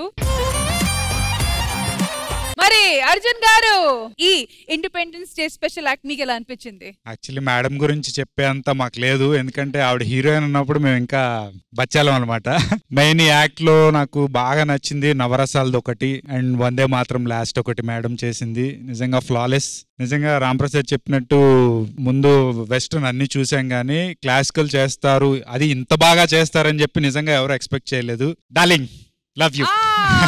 మరి అర్జున్ గారు ఈ ఇండిపెండెన్స్ డే స్పెషల్ యాక్ట్ మీకు ఎలా అనిపించింది యాక్చువల్లీ మేడం గురించి చెప్పేంత మాకు లేదు ఎందుకంటే ఆవిడ హీరోయిన్ ఉన్నప్పుడు మేము ఇంకా బచ్చాలం అనమాట మెయిన్ యాక్ట్ లో నాకు బాగా నచ్చింది నవరసాలది ఒకటి అండ్ వందే మాత్రం లాస్ట్ ఒకటి మేడం చేసింది నిజంగా ఫ్లాలెస్ నిజంగా రాంప్రసాద్ చెప్పినట్టు ముందు వెస్టర్న్ అన్ని చూసాం కానీ క్లాసికల్ చేస్తారు అది ఇంత బాగా చేస్తారని చెప్పి నిజంగా ఎవరు ఎక్స్పెక్ట్ చేయలేదు darling love you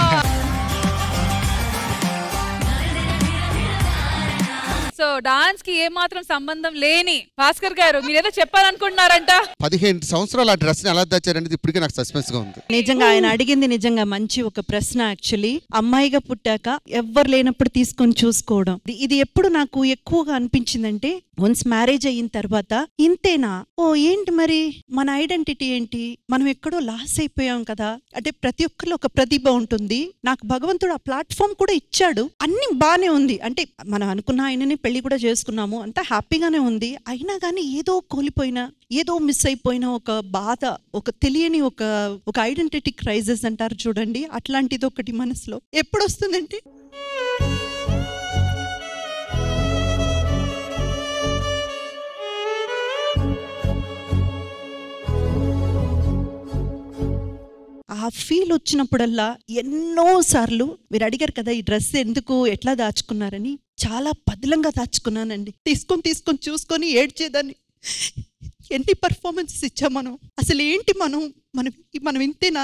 so dance కి ఏ మాత్రం సంబంధం లేని భాస్కర్ గారు మీరేదో చెప్పాలనుకుంటున్నారంట పదిహేను సంవత్సరాలు ఆ డ్రెస్ ఎలా దాచారనేది ఇప్పటికే నాకు సస్పెన్స్ గా ఉంది నిజంగా ఆయన అడిగింది నిజంగా మంచి ఒక ప్రశ్న యాక్చువల్లీ అమ్మాయిగా పుట్టాక ఎవ్వరు లేనప్పుడు తీసుకొని చూసుకోవడం ఇది- ఇది ఎప్పుడు నాకు ఎక్కువగా అనిపించిందంటే వన్స్ మ్యారేజ్ అయిన తర్వాత ఇంతేనా ఓ ఏంటి మరి మన ఐడెంటిటీ ఏంటి మనం ఎక్కడో లాస్ అయిపోయాం కదా అంటే ప్రతి ఒక్కరిలో ఒక ప్రతిభ ఉంటుంది నాకు భగవంతుడు ఆ ప్లాట్ఫామ్ కూడా ఇచ్చాడు అన్ని బానే ఉంది అంటే మనం అనుకున్న ఆయనని పెళ్లి కూడా చేసుకున్నాము అంతా హ్యాపీగానే ఉంది అయినా కానీ ఏదో కోల్పోయినా ఏదో మిస్ అయిపోయిన ఒక బాధ ఒక తెలియని ఒక ఒక ఐడెంటిటీ క్రైసిస్ అంటారు చూడండి అట్లాంటిది ఒకటి మనసులో ఎప్పుడు వస్తుందంటే ఆ ఫీల్ వచ్చినప్పుడల్లా ఎన్నో సార్లు మీరు అడిగారు కదా ఈ డ్రెస్ ఎందుకు ఎట్లా దాచుకున్నారని చాలా పదిలంగా దాచుకున్నానండి తీసుకొని తీసుకొని చూసుకొని ఏడ్చేదాన్ని ఎన్ని పర్ఫార్మెన్సెస్ ఇచ్చాం మనం అసలు ఏంటి మనం మనం మనం ఇంతేనా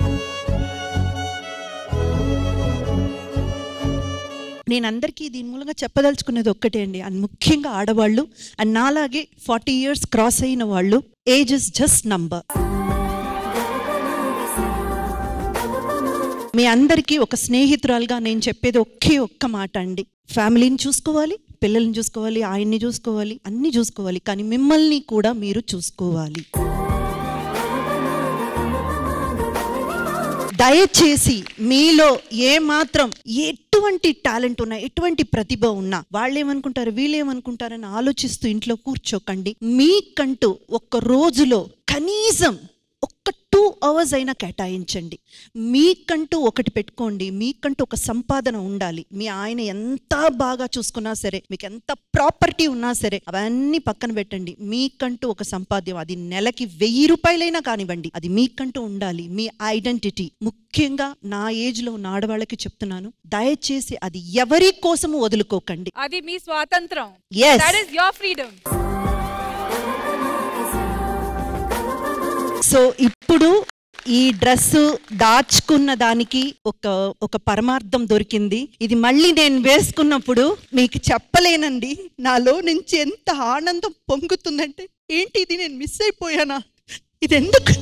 నేను అందరికీ దీని మూలంగా చెప్పదలుచుకునేది ఒక్కటే అండి అండ్ ముఖ్యంగా ఆడవాళ్ళు అండ్ నాలాగే ఫార్టీ ఇయర్స్ క్రాస్ అయిన వాళ్ళు ఏజ్ ఇస్ జస్ట్ నంబర్ మీ అందరికీ ఒక స్నేహితురాలుగా నేను చెప్పేది ఒకే ఒక్క మాట అండి ఫ్యామిలీని చూసుకోవాలి పిల్లల్ని చూసుకోవాలి ఆయన్ని చూసుకోవాలి అన్ని చూసుకోవాలి కానీ మిమ్మల్ని కూడా మీరు చూసుకోవాలి దయచేసి మీలో ఏ మాత్రం ఎటువంటి టాలెంట్ ఉన్నా ఎటువంటి ప్రతిభ ఉన్నా వాళ్ళు ఏమనుకుంటారు వీళ్ళు ఏమనుకుంటారని ఆలోచిస్తూ ఇంట్లో కూర్చోకండి మీకంటూ ఒక్క రోజులో కనీసం ఒక్క టూ అవర్స్ అయినా కేటాయించండి మీకంటూ ఒకటి పెట్టుకోండి మీకంటూ ఒక సంపాదన ఉండాలి మీ ఆయన ఎంత బాగా చూసుకున్నా సరే మీకు ఎంత ప్రాపర్టీ ఉన్నా సరే అవన్నీ పక్కన పెట్టండి మీకంటూ ఒక సంపాద్యం అది నెలకి వెయ్యి రూపాయలైనా కానివ్వండి అది మీకంటూ ఉండాలి మీ ఐడెంటిటీ ముఖ్యంగా నా ఏజ్ లో ఉన్న ఆడవాళ్ళకి చెప్తున్నాను దయచేసి అది ఎవరి కోసము వదులుకోకండి అది మీ స్వాతంత్రం Yes. That is your freedom so ఇప్పుడు ఈ డ్రెస్ దాచుకున్న దానికి ఒక ఒక పరమార్థం దొరికింది ఇది మళ్ళీ నేను వేసుకున్నప్పుడు మీకు చెప్పలేనండి నాలో నుంచి ఎంత ఆనందం పొంగుతుందంటే ఏంటి ఇది నేను మిస్ అయిపోయానా ఇది ఎందుకు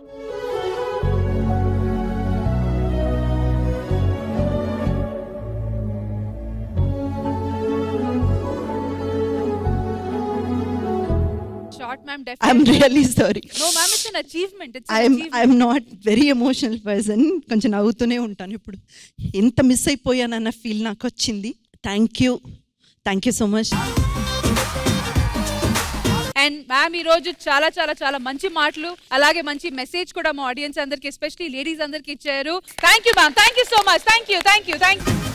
short ma'am I'm really sorry no ma'am it's an achievement it's I'm I'm not very emotional person కొంచెం నవ్వుతూనే ఉంటాను ఇప్పుడు ఎంత మిస్ అయిపోయానన్న ఫీల్ నాకు వచ్చింది thank you thank you so much and ma'am ఈ రోజు చాలా చాలా చాలా మంచి మాటలు అలాగే మంచి మెసేజ్ కూడా మా ఆడియన్స్ అందరికి ఎస్పెషలీ లేడీస్ అందరికి ఇచ్చారు thank you ma'am thank you so much thank you thank you thank you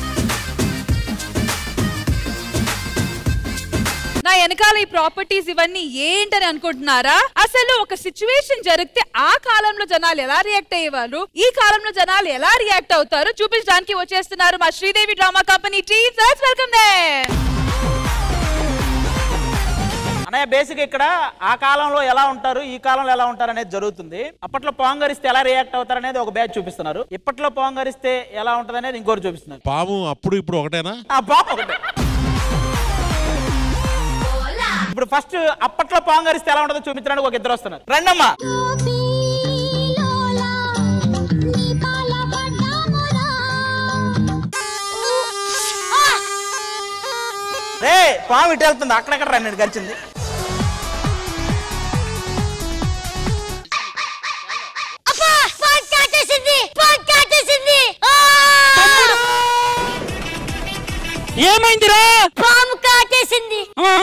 నా వెనకాల ఈ ప్రాపర్టీస్ ఇవన్నీ ఏంటని అనుకుంటున్నారా అసలు ఒక సిచ్యువేషన్ జరిగితే ఆ కాలంలో జనాలు ఎలా రియాక్ట్ అయ్యేవారు ఈ కాలంలో జనాలు ఎలా రియాక్ట్ అవుతారు చూపించడానికి వచ్చేస్తున్నారు మా Sridevi drama company team welcome they అన్నయ్య బేసిక్ ఇక్కడ ఆ కాలంలో ఎలా ఉంటారు ఈ కాలంలో ఎలా ఉంటారు అనేది జరుగుతుంది అప్పట్లో పోంగరిస్తే ఎలా రియాక్ట్ అవుతారు అనేది ఒక బ్యాచ్ చూపిస్తున్నారు ఇప్పట్లో పోంగరిస్తే ఎలా ఉంటది అనేది ఇంకోటి చూపిస్తున్నారు పాము అప్పుడు ఇప్పుడు ఒకటేనా ఆ బాబు ఒకటే. ఇప్పుడు ఫస్ట్ అప్పట్లో పోంగరిస్తే ఎలా ఉంటుందో చూపించడానికి ఒక ఇద్దరు వస్తున్నారు రండమ్మా రే పాము ఇటు వెళ్తుంది అక్కడెక్కడ రండి గడిచింది అబ్బా ఫోన్ కాటేసింది ఫోన్ కాటేసింది ఏమైందిరా పాము కాటు కాటేసింది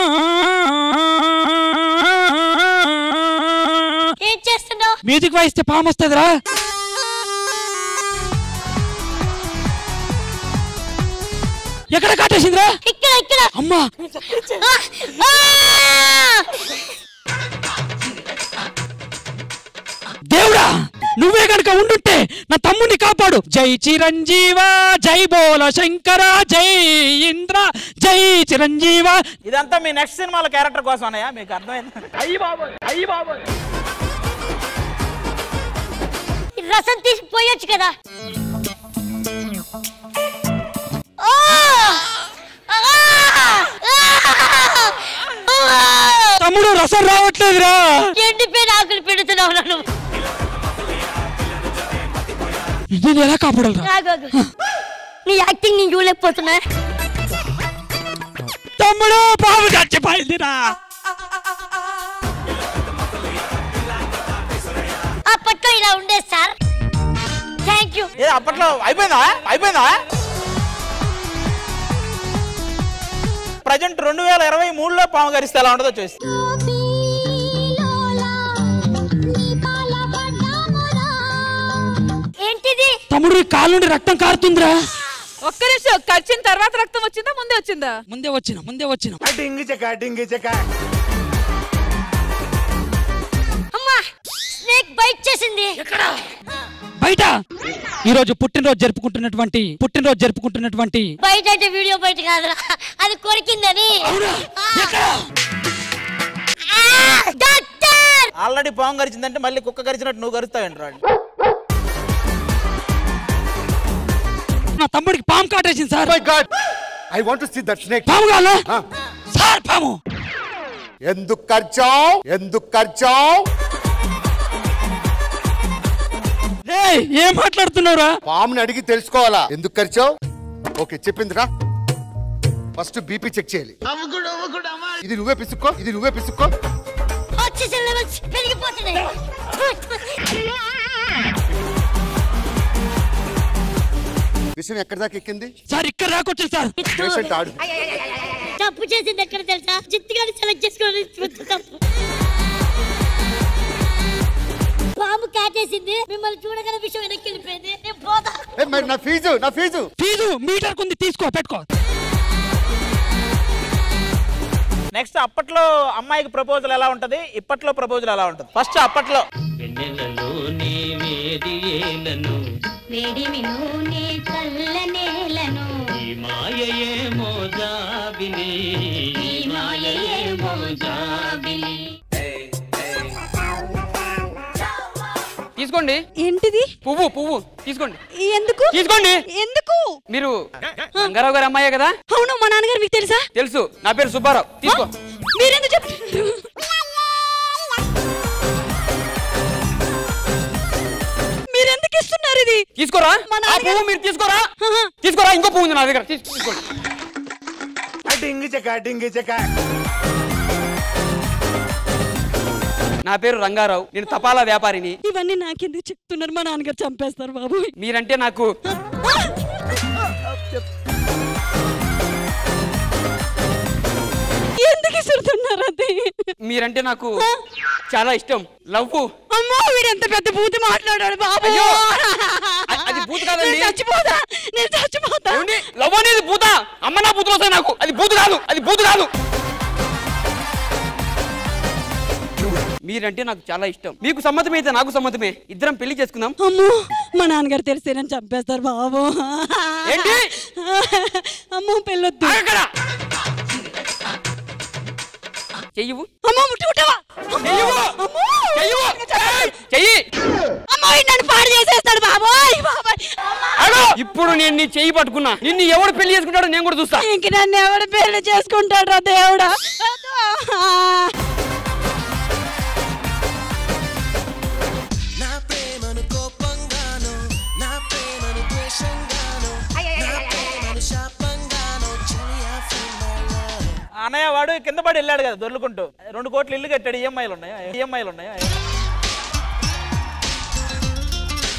ఏం చేస్తున్నావు మ్యూజిక్ వాయిస్తే పాము వస్తుందిరా ఎక్కడ కాటేసిందిరా ఇక్కడ ఇక్కడ అమ్మా ఆ! దేవుడా నువ్వే గనక ఉండుంటే నా తమ్ముని కాపాడు జై చిరంజీవ జై బోల శంకర జై ఇంద్ర జై చిరంజీవ ఇదంతా మీ నెక్స్ట్ సినిమాలో క్యారెక్టర్ కోసం అన్నయ్య మీకు అర్థమైంది అయ్యి బాబు అయ్యి బాబు ఈ రసం తీసి పోయొచ్చు కదా ఆ! ఆ! ఆ! తమ్ముడు రసం రావట్లేదురా ఎండిపోయిన ఆకులు పెడుతున్నావు నన్ను నేను ఎలా కాపాడాలరా ఆగు, ఆగు. నీ యాక్టింగ్ నేను చూడలేకపోతున్నా తమ్ముడు పాము చచ్చిపోయిందిరా అప్పట్లో ఇలా ఉండేది సార్ థ్యాంక్ యూ ఏ అప్పట్లో అయిపోయిందా అయిపోయిందా ప్రజెంట్ రెండు వేల ఇరవై మూడులో పాము గరిస్తే ఎలా ఉంటుందో చూసి ఏంటిది తమ్ముడు ఈ కాలు నుండి రక్తం కారుతుందిరా ఒక్క నిమిషం కరిచిన తర్వాత రక్తం వచ్చిందా ముందే వచ్చిందా ముందే వచ్చిన ముందే వచ్చిన డింగి చెక్క డింగి చెక్క అమ్మా స్నేక్ బైట్ చేసింది ఎక్కడ బయట ఈ రోజు పుట్టినరోజు జరుపుకుంటున్నటువంటి పుట్టినరోజు జరుపుకుంటున్నటువంటి బయట అంటే వీడియో బయట కాదురా అది కొరికిందని ఆ! డాక్టర్ ఆల్రెడీ పాము గరిచిందంటే మళ్ళీ కుక్క గరిచినట్టు నువ్వు గరుస్తావేంటి రాడు నా తమ్ముడికి పాము కాటేసింది sir my god I want to see that snake పాము కావాలా సార్ పాము ఎందుకు ఖర్చావు ఎందుకు ఖర్చావు ఏయ్, ఏం మాట్లాడుతున్నావురా పాముని అడిగి తెలుసుకోవాలా ఎందుకు ఖర్చావు ఓకే చెప్పిందిరా ఫస్ట్ బీపీ చెక్ చేయాలి ఇది నువ్వే పిసుక్కో ఇది నువ్వే పిసుక్కో ఆక్సిజన్ లెవెల్స్ పెరిగిపోతున్నాయి విషయం ఎక్కడి దాకా ఎక్కింది సార్ ఇక్కడ రాకొచ్చు సార్ పేషెంట్ ఆడు తప్పు చేసింది ఎక్కడ తెలుసా చిత్తుగాని సెలెక్ట్ చేసుకోవాలి తప్పు పాము కాటేసింది మిమ్మల్ని చూడగల విషయం వెనక్కి వెళ్ళిపోయింది నేను పోతా ఏ, మరి నా ఫీజు నా ఫీజు ఫీజు మీటర్ కుంది తీసుకో పెట్టుకో నెక్స్ట్ అప్పట్లో అమ్మాయికి ప్రపోజల్ ఎలా ఉంటది ఇప్పట్లో ప్రపోజల్ ఎలా ఉంటది ఫస్ట్ అప్పట్లో వెన్నెలలోనే వేదియేలను వేడిమి నూనె చల్ల నేలను ఈ మాయయేమో జాబిలి ఈ మాయయేమో జాబిలి తీసుకోండి ఏంటిది పువ్వు పువ్వు తీసుకోండి ఎందుకు తీసుకోండి ఎందుకు మీరు రంగారావు గారి అమ్మాయే కదా అవును మా నాన్నగారు మీకు తెలుసా తెలుసు నా పేరు సుబ్బారావు తీసుకో మీరెందుకు చెప్తున్నారు మీరెందుకు ఇస్తున్నారు ఇది తీసుకోరా మా ఆ నాన్నగారు- పువ్వు మీరు తీసుకోరా తీసుకోరా ఇంకో పువ్వు ఉంది నా దగ్గర తీస్- తీసుకోండి డింగి చెక్క డింగి చెక్క నా పేరు రంగారావు నేను తపాలా వ్యాపారిని ఇవన్నీ నాకెందుకు చెప్తున్నారు మా నాన్నగారు చంపేస్తారు బాబు మీరంటే నాకు ఎందుకు ఇస్తున్నారు అది మీరంటే నాకు చాలా ఇష్టం లవ్ అమ్మో వీడు ఎంత పెద్ద బూత్ మాట్లాడాడు బాబు అయ్యో! అ- అది బూత్ కాదండి. నేను చచ్చిపోతా నేను చచ్చిపోతా ఏమండి లవ్ అనేది భూత అమ్మ నా బూతులు వస్తాయి నాకు అది బూతు కాదు అది బూతు కాదు మీరంటే నాకు చాలా ఇష్టం మీకు సమ్మతమైతే నాకు సమ్మతమే ఇద్దరం పెళ్లి చేసుకుందాం అమ్మో మా నాన్నగారు తెలిస్తే నన్ను చంపేస్తారు బాబు ఏంటి అమ్మో పెళ్ళొద్దు చెయ్యవు అమ్మో ముట్టి ముట్టవా చెయ్యవు చెయ్యవు చెయ్యి అమ్మో వీడు నన్ను పాడు చేసేస్తాడు బాబోయ్ బాబాయ్ అగో! ఇప్పుడు నేను నీ చెయ్యి పట్టుకున్నా నిన్ను ఎవడు పెళ్లి చేసుకుంటాడో నేను కూడా చూస్తా ఇంక నన్ను ఎవడు పెళ్లి చేసుకుంటాడు రా దేవుడా నా ప్రేమను కోపంగాను నా ప్రేమను ద్వేషంగాను నా ప్రేమను శాపంగాను చెయ్యా అన్నయ్య వాడు కింద పడి వెళ్ళాడు కదా దొర్లుకుంటూ రెండు కోట్లు ఇల్లు కట్టాడు ఈఎంఐలు ఉన్నాయా ఈఎంఐలు ఉన్నాయా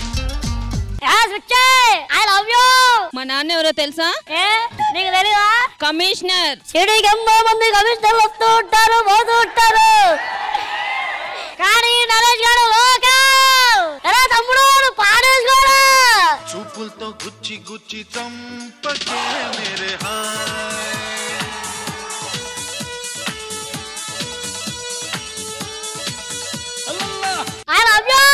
ఐ లవ్ యూ మా నాన్న ఎవరో తెలుసా ఏ నీకు తెలీదా కమిషనర్ సిటీకి ఎంతో మంది కమిషనర్లు వస్తూ ఉంటారు పోతూ ఉంటారు కానీ నరేష్ గారు లోకల్ ఎలా తమ్ముడు నువ్వు పాడేసుకోరా చూపులతో గుచ్చి గుచ్చి చంపకే మేరే హాయ్ ఐ లవ్ యూ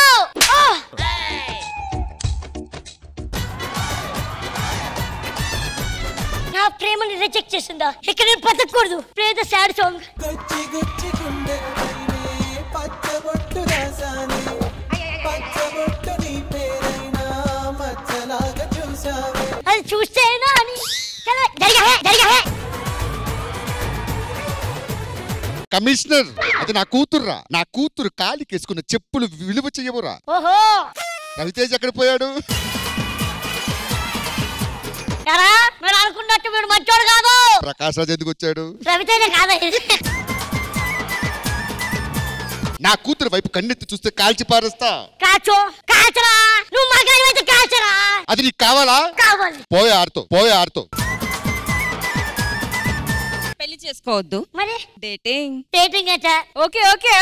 నా ప్రేమని రిజెక్ట్ చేసిందా ఇక్కడ నేను బతకూడదు ప్లే ద సాడ్ సాంగ్ గుచ్చి గుచ్చి గుండె పచ్చబొట్టు రాసాని పచ్చబొట్టు నీ పేరైనా మచ్చలాగా చూసావే అది చూస్తేనా అని చలో, జరిగా హే, జరిగా హే. కమిషనర్ అది నా కూతుర్రా నా కూతురు కాలికేసుకున్న చెప్పులు విలువ చెయ్యవురా ఓహో రవితేజ్ ఎక్కడ పోయాడు ఎరా మీరు అనుకున్నట్టు వీడు మంచోడు కాదు ప్రకాష్ రాజ్ ఎందుకు వచ్చాడు రవితేజ కాదు నా కూతురు వైపు కన్నెత్తి చూస్తే కాల్చి పారేస్తా కాచో కాచరా నువ్వు మగాడి అయితే కాచరా అది నీకు కావాలా కావాలి పోయే ఆడుతో పోయే ఆడుతో పెళ్లి చేసుకోవద్దు మరి డేటింగ్ డేటింగ్ అయితే ఓకే ఓకే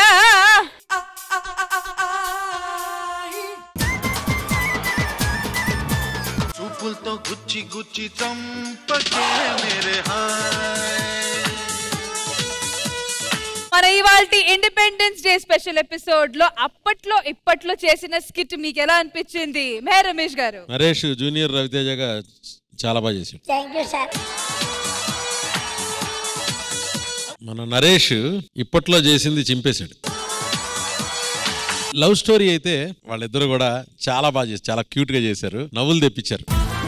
చూపులతో గుచ్చి గుచ్చి చంపకే మేరే హాయ్ మన ఇవాళ ఇండిపెండెన్స్ డే స్పెషల్ ఎపిసోడ్ లో అప్పట్లో ఇప్పట్లో చేసిన స్కిట్ మీకు ఎలా అనిపించింది మే రమేష్ గారు నరేష్ జూనియర్ రవితేజగా చాలా బాగా చేశాడు థ్యాంక్ యూ సార్ మన నరేష్ ఇప్పట్లో చేసింది చింపేశాడు లవ్ స్టోరీ అయితే వాళ్ళిద్దరు కూడా చాలా బాగా చేశారు చాలా క్యూట్ గా చేశారు నవ్వులు తెప్పించారు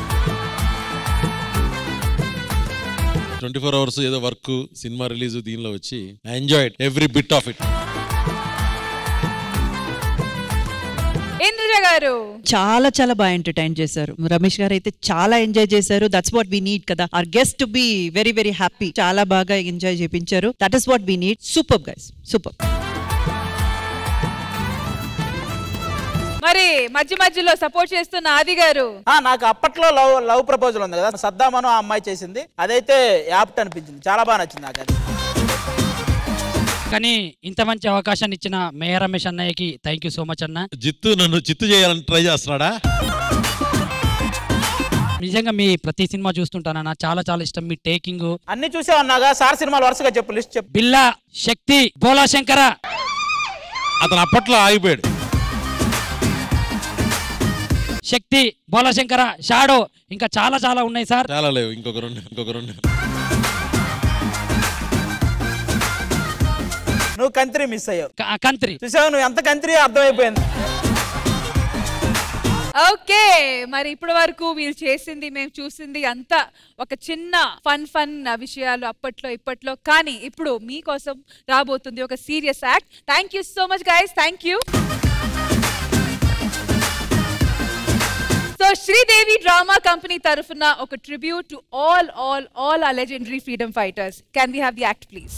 ట్వంటీ ఫోర్ అవర్స్ ఏదో వర్క్ సినిమా రిలీజ్ దీనిలో వచ్చి I enjoyed every bit of it Indraja garu చాలా చాలా బాగా ఎంటర్టైన్ చేశారు రమేష్ గారు అయితే చాలా ఎంజాయ్ చేశారు దట్స్ వాట్ వీ నీడ్ కదా our guest to be very very happy చాలా బాగా ఎంజాయ్ చేపించారు that is what we need super guys super మరి మధ్య మధ్యలో సపోర్ట్ చేస్తున్న ఆది గారు ఆ, నాకు అప్పట్లో లవ్ లవ్ ప్రపోజల్ ఉంది కదా సద్దామను ఆ అమ్మాయి చేసింది అదైతే యాప్ట్ అనిపించింది చాలా బాగా నచ్చింది నాకు అది కానీ ఇంత మంచి అవకాశాన్ని ఇచ్చిన మేయ రమేష్ అన్నయ్యకి థ్యాంక్ యూ సో మచ్ అన్న జిత్తు నన్ను చిత్తు చేయాలని ట్రై చేస్తున్నాడా నిజంగా మీ ప్రతి సినిమా చూస్తుంటానన్న చాలా చాలా ఇష్టం మీ టేకింగ్ అన్ని చూసావన్నాగా సార్ సినిమాలు వరుసగా చెప్పు లిస్ట్ చెప్పు బిల్లా శక్తి బోలా శంకర అతను అప్పట్లో ఆగిపోయాడు శక్తి బోలా శంకర షాడో ఇంకా చాలా చాలా ఉన్నాయి సార్ చాలా లేవు ఇంకొక రెండు ఇంకొక రెండు నువ్వు కంత్రి మిస్ అయ్యావు కంత్రి చూసావు నువ్వు ఎంత కంత్రి అర్థమైపోయింది ఓకే మరి ఇప్పటి వరకు వీళ్ళు చేసింది మేము చూసింది అంతా ఒక చిన్న ఫన్ ఫన్ విషయాలు అప్పట్లో ఇప్పట్లో కానీ ఇప్పుడు మీకోసం రాబోతుంది ఒక serious act thank you so much guys thank you so Sridevi drama company తరఫున ఒక tribute to all all all ఆ legendary freedom fighters can we have the act please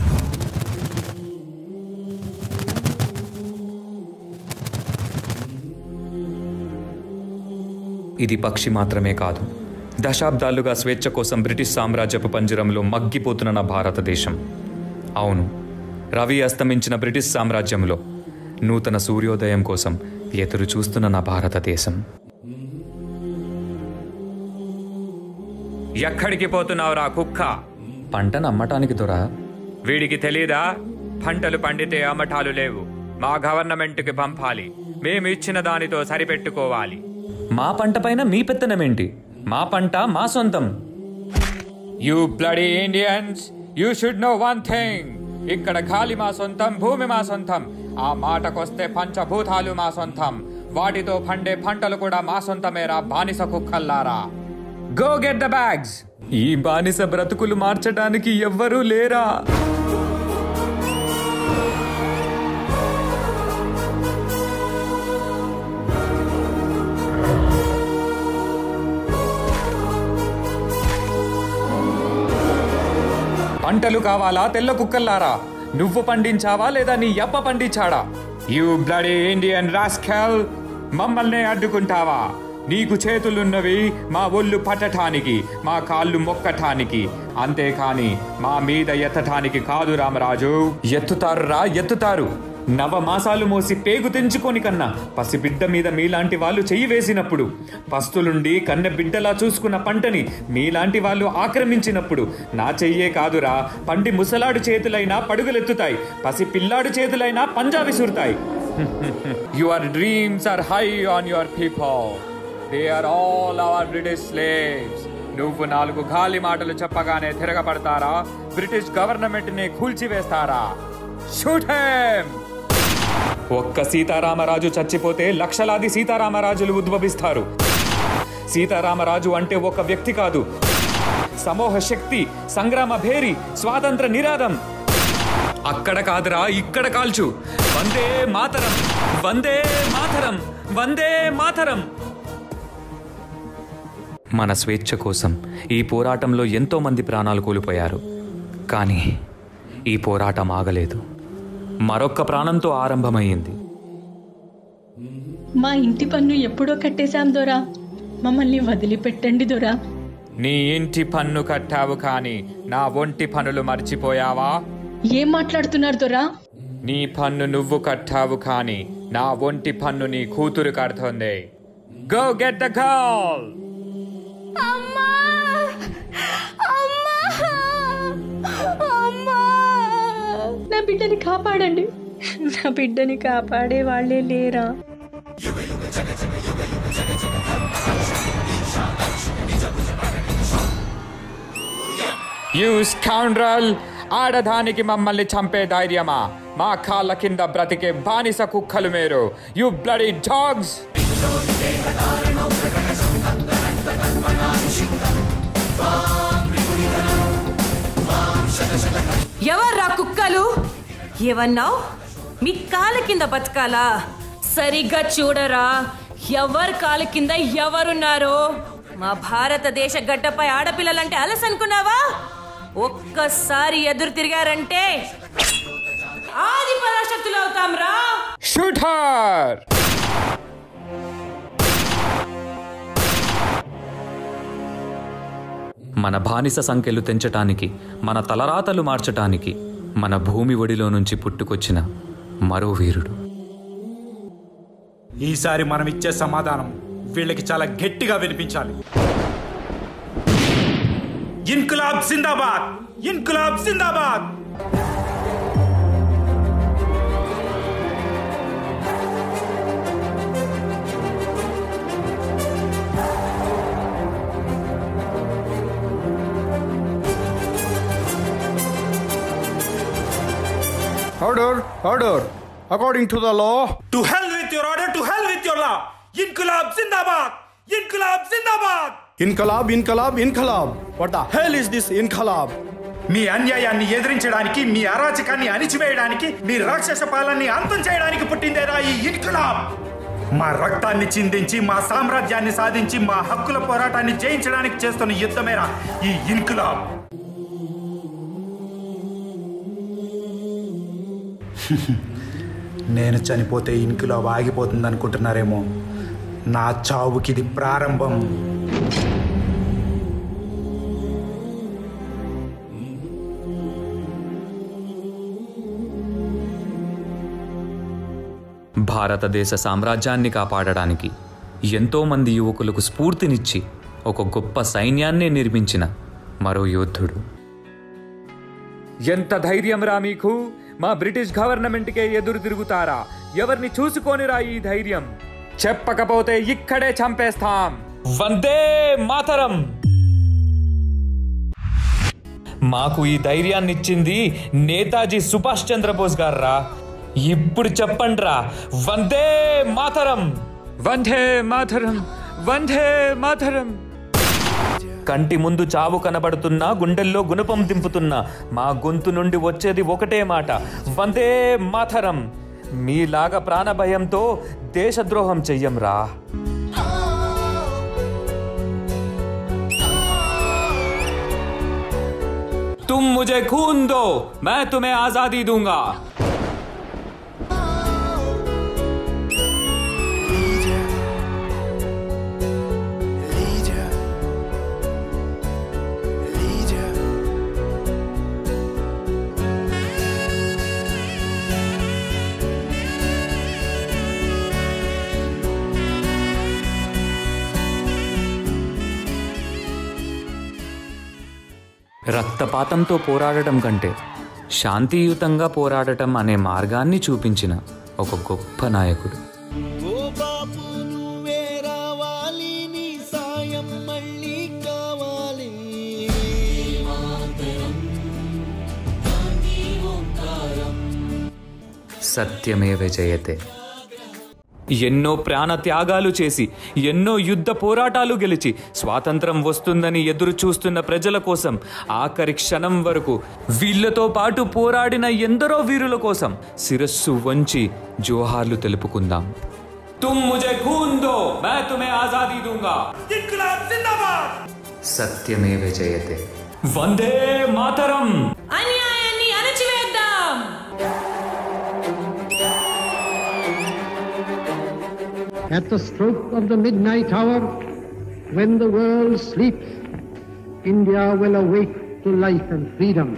ఇది పక్షి మాత్రమే కాదు దశాబ్దాలుగా స్వేచ్ఛ కోసం బ్రిటిష్ సామ్రాజ్యపు పంజరంలో మగ్గిపోతున్న నా భారతదేశం అవును రవి అస్తమించిన బ్రిటిష్ సామ్రాజ్యంలో నూతన సూర్యోదయం కోసం ఎదురు చూస్తున్న నా భారతదేశం ఎక్కడికి పోతున్నావురా కుక్క పంటను అమ్మటానికి దొరా వీడికి తెలీదా పంటలు పండితే అమ్మటాలు లేవు మా గవర్నమెంట్కి పంపాలి మేము ఇచ్చిన దానితో సరిపెట్టుకోవాలి మా పంట పైన మీ పెత్తనమేంటి మా పంట మా సొంతం you bloody Indians you should know one thing ఇక్కడ గాలి మా సొంతం భూమి మా సొంతం ఆ మాటకొస్తే పంచభూతాలు మా సొంతం వాటితో పండే పంటలు కూడా మా సొంతమేరా బానిస కుక్కల్లారా గో గెట్ ద బ్యాగ్స్ ఈ బానిస బ్రతుకులు మార్చడానికి ఎవ్వరూ లేరా పంటలు కావాలా తెల్ల కుక్కల్లారా నువ్వు పండించావా లేదా నీ అప్ప పండించాడా యూ బ్లడీ ఇండియన్ రాస్కెల్ మమ్మల్ని అడ్డుకుంటావా నీకు చేతులున్నవి మా ఒళ్ళు పట్టటానికి మా కాళ్ళు మొక్కటానికి అంతేకాని మా మీద ఎత్తటానికి కాదు రామరాజు ఎత్తుతారు రా ఎత్తుతారు నవ మాసాలు మోసి పేగు తెంచుకొని కన్నా పసిబిడ్డ మీద మీలాంటి వాళ్ళు చెయ్యి వేసినప్పుడు పస్తులుండి కన్నె బిడ్డలా చూసుకున్న పంటని మీలాంటి వాళ్ళు ఆక్రమించినప్పుడు నా చెయ్యే కాదురా పండి ముసలాడు చేతులైనా పడుగులెత్తుతాయి పసి పిల్లాడు చేతులైనా పంజా విసురుతాయి your dreams are high on your people they are all our British slaves నువ్వు నాలుగు గాలి మాటలు చెప్పగానే తిరగబడతారా బ్రిటిష్ గవర్నమెంట్ ని కూల్చివేస్తారా షూట్ హెమ్ ఒక్క సీతారామరాజు చచ్చిపోతే లక్షలాది సీతారామరాజులు ఉద్భవిస్తారు సీతారామరాజు అంటే ఒక వ్యక్తి కాదు సమూహ శక్తి సంగ్రామ భేరి స్వాతంత్ర నిరాదం అక్కడ కాదురా ఇక్కడ కాల్చు వందే మాతరం వందే మాతరం వందే మాతరం మన స్వేచ్ఛ కోసం ఈ పోరాటంలో ఎంతో మంది ప్రాణాలు కోల్పోయారు కానీ ఈ పోరాటం ఆగలేదు మరొక్క ప్రాణంతో ఆరంభమైంది మా ఇంటి పన్ను ఎప్పుడో కట్టేశాం దొరా మమ్మల్ని వదిలిపెట్టండి దొరా నీ ఇంటి పన్ను కట్టావు కానీ నా ఒంటి పనులు మర్చిపోయావా ఏం మాట్లాడుతున్నారు దొరా నీ పన్ను నువ్వు కట్టావు కానీ నా ఒంటి పన్ను నీ కూతురు కడుతుంది గో గెట్ ద గర్ల్ నా బిడ్డని కాపాడండి నా బిడ్డని కాపాడే వాళ్ళే లేరా యూ స్కౌండ్రల్ ఆడదానికి మమ్మల్ని చంపే ధైర్యమా మా కాళ్ళ కింద బ్రతికే బానిస కుక్కలు మీరు యు బ్లడీ డాగ్స్ ఎవర్రా కుక్కలు ఏమన్నావు మీ కాళ్ళ కింద బతకాలా సరిగ్గా చూడరా ఎవరి కాళ్ళ కింద ఎవరున్నారో మా భారతదేశ గడ్డపై ఆడపిల్లలంటే అలస అనుకున్నావా ఒక్కసారి ఎదురు తిరిగారంటే ఆది పరాశక్తులు అవుతాం రా షూట్ హర్ మన బానిస సంఖ్యలు తెంచటానికి మన తలరాతలు మార్చటానికి మన భూమి ఒడిలో నుంచి పుట్టుకొచ్చిన మరో వీరుడు ఈసారి మనం ఇచ్చే సమాధానం వీళ్ళకి చాలా గట్టిగా వినిపించాలి ఇన్కులాబ్ జిందాబాద్ ఇన్కులాబ్ జిందాబాద్ Order, order. According to the law, to hell with your order to hell with your law ఇన్కులాబ్ జిందాబాద్ ఇన్కులాబ్ జిందాబాద్ Inkalab, Inkalab, Inkalab. What the hell is this Inkalab? మీ అన్యాయాన్ని ఎదిరించడానికి మీ అరాచకాన్ని అణిచివేయడానికి మీ రాక్షస పాలన్ని అంతం చేయడానికి పుట్టిందేరా ఈ ఇన్కులాబ్ మా రక్తాన్ని చిందించి మా సామ్రాజ్యాన్ని సాధించి మా హక్కుల పోరాటాన్ని జయించడానికి చేస్తున్న యుద్ధమేరా ఈ ఇన్కులాబ్ నేను చనిపోతే ఇన్కులాబ్ ఆగిపోతుంది అనుకుంటున్నారేమో నా చావుకి ఇది ప్రారంభం భారతదేశ సామ్రాజ్యాన్ని కాపాడడానికి ఎంతో మంది యువకులకు స్ఫూర్తినిచ్చి ఒక గొప్ప సైన్యాన్నే నిర్మించిన మరో యోధుడు ఎంత ధైర్యం రా మీకు మా బ్రిటిష్ గవర్నమెంట్కే ఎదురు తిరుగుతారా ఎవరిని చూసుకోనిరా ఈ ధైర్యం చెప్పకపోతే ఇక్కడే చంపేస్తాం వందే మాతరం మాకు ఈ ధైర్యాన్ని ఇచ్చింది నేతాజీ సుభాష్ చంద్రబోస్ గారా ఇప్పుడు చెప్పండ్రా వందే మాతరం వందే మాతరం వందే మాతరం కంటి ముందు చావు కనబడుతున్నా గుండెల్లో గుణపం దింపుతున్నా మా గొంతు నుండి వచ్చేది ఒకటే మాట వందే మాతరం మీలాగా ప్రాణభయంతో దేశద్రోహం చెయ్యంరా तुम मुझे खून दो मैं तुम्हें आजादी दूंगा రక్తపాతంతో పోరాడటం కంటే శాంతియుతంగా పోరాడటం అనే మార్గాన్ని చూపించిన ఒక గొప్ప నాయకుడు ఓ బాబు నువ్వే రావాలి నీ సాయం మళ్ళీ కావాలి సత్యమేవ జయతే ఎన్నో ప్రాణ త్యాగాలు చేసి ఎన్నో యుద్ధ పోరాటాలు గెలిచి స్వాతంత్రం వస్తుందని ఎదురు చూస్తున్న ప్రజల కోసం ఆఖరి క్షణం వరకు వీళ్ళతో పాటు పోరాడిన ఎందరో వీరుల కోసం శిరస్సు వంచి జోహార్లు తెలుపుకుందాం తుమ్ ముజే ఖూన్ దో मैं तुम्हें आजादी दूंगा సత్యమేవ జయతే వందే మాతరం అన్యాయాన్ని అణచివేద్దాం At the stroke of the midnight hour, when the world sleeps, India will awake to life and freedom.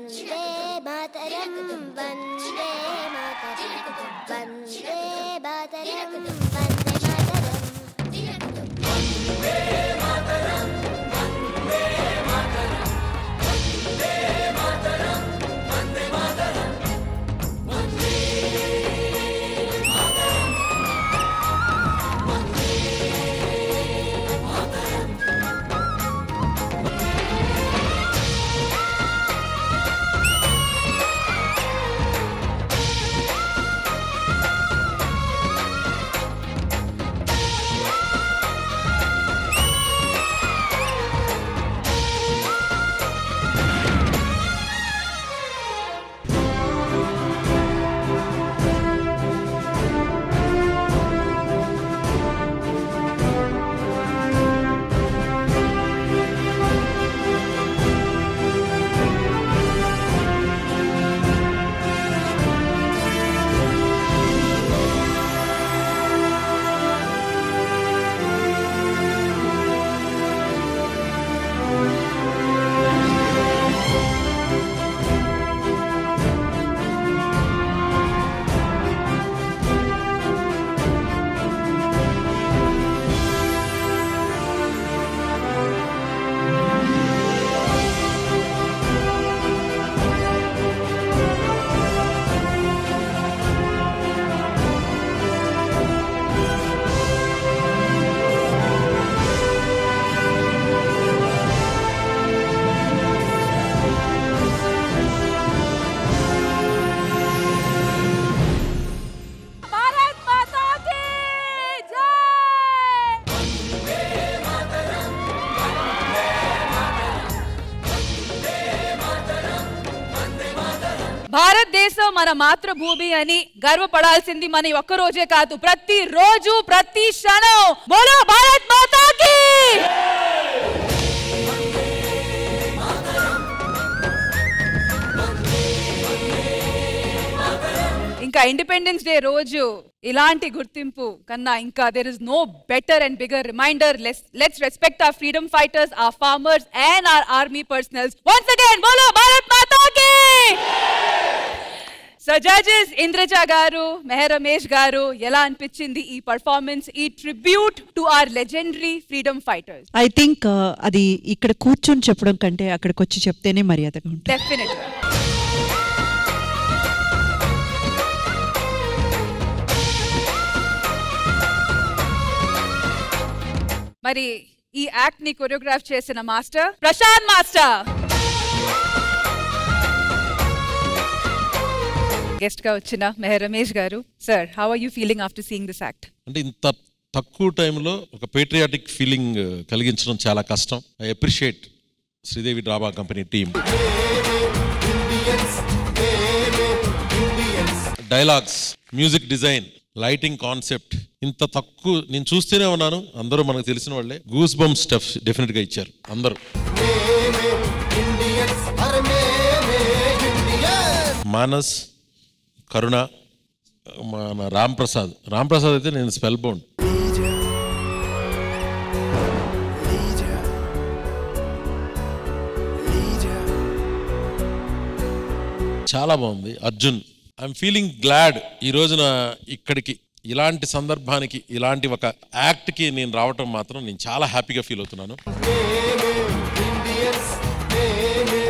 Bharat माता की భారతదేశం మన మాతృభూమి అని గర్వపడాల్సింది మన ఈ ఒక్క రోజే కాదు ప్రతి రోజు ప్రతి క్షణం బోలో భారత్ మాతాకి ఇంకా ఇండిపెండెన్స్ డే రోజు ఇలాంటి గుర్తింపు కన్నా ఇంకా there is no better and bigger reminder let's respect our freedom fighters our farmers and our army personnels once again బోలో భారత్ మాతాకి సో జడ్జెస్ ఇంద్రజ గారు మెహర్ రమేష్ గారు ఎలా అనిపించింది ఈ పర్ఫార్మెన్స్ ఈ tribute to our legendary freedom fighters I think అది ఇక్కడ కూర్చొని చెప్పడం కంటే అక్కడికి వచ్చి చెప్తేనే మర్యాదగా ఉంటుంది డెఫినెట్ మరి ఈ యాక్ట్ ని కొరియోగ్రాఫ్ చేసిన మాస్టర్ ప్రశాంత్ మాస్టర్ గెస్ట్ గా వచ్చిన మెహర్ రమేష్ గారు sir how are you feeling after seeing this act అంటే ఇంత తక్కువ టైంలో ఒక పేట్రియాటిక్ ఫీలింగ్ కలిగించడం చాలా కష్టం I appreciate Sridevi drama company team dialogues music design lighting concept ఇంత తక్కువ నేను చూస్తూనే ఉన్నాను అందరూ మనకు తెలిసిన వాళ్ళే గూస్ బమ్ స్టెప్స్ డెఫినెట్ గా ఇచ్చారు అందరూ మానస్ కరుణ మన రామ్ ప్రసాద్ రామ్ ప్రసాద్ అయితే నేను స్పెల్ బౌండ్ చాలా బాగుంది అర్జున్ ఐఎమ్ ఫీలింగ్ గ్లాడ్ ఈ రోజున ఇక్కడికి ఇలాంటి సందర్భానికి ఇలాంటి ఒక యాక్ట్కి నేను రావటం మాత్రం నేను చాలా హ్యాపీగా ఫీల్ అవుతున్నాను Indians,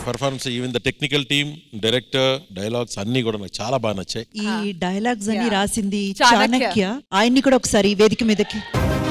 performance even the technical team director dialogues అన్ని కూడా నాకు చాలా బాగా నచ్చాయి ఈ డైలాగ్స్ అన్ని Yeah. రాసింది చాణక్య. చాణక్య ఆయన్ని కూడా ఒకసారి వేదిక మీదకి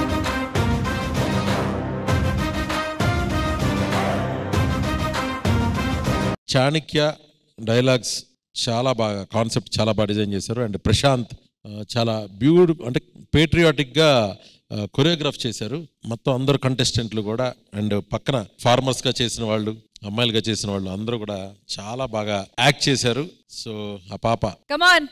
చాణక్య డైలాగ్స్ చాలా బాగా కాన్సెప్ట్ చాలా బాగా డిజైన్ చేశారు అండ్ ప్రశాంత్ ఆ, చాలా బ్యూటి అంటే పేట్రియాటిక్గా కొరియోగ్రాఫ్ చేశారు మొత్తం అందరు కంటెస్టెంట్లు కూడా అండ్ పక్కన ఫార్మర్స్గా చేసిన వాళ్ళు అమ్మాయిలుగా చేసిన వాళ్ళు అందరూ కూడా చాలా బాగా యాక్ట్ చేశారు సో ఆ పాప come on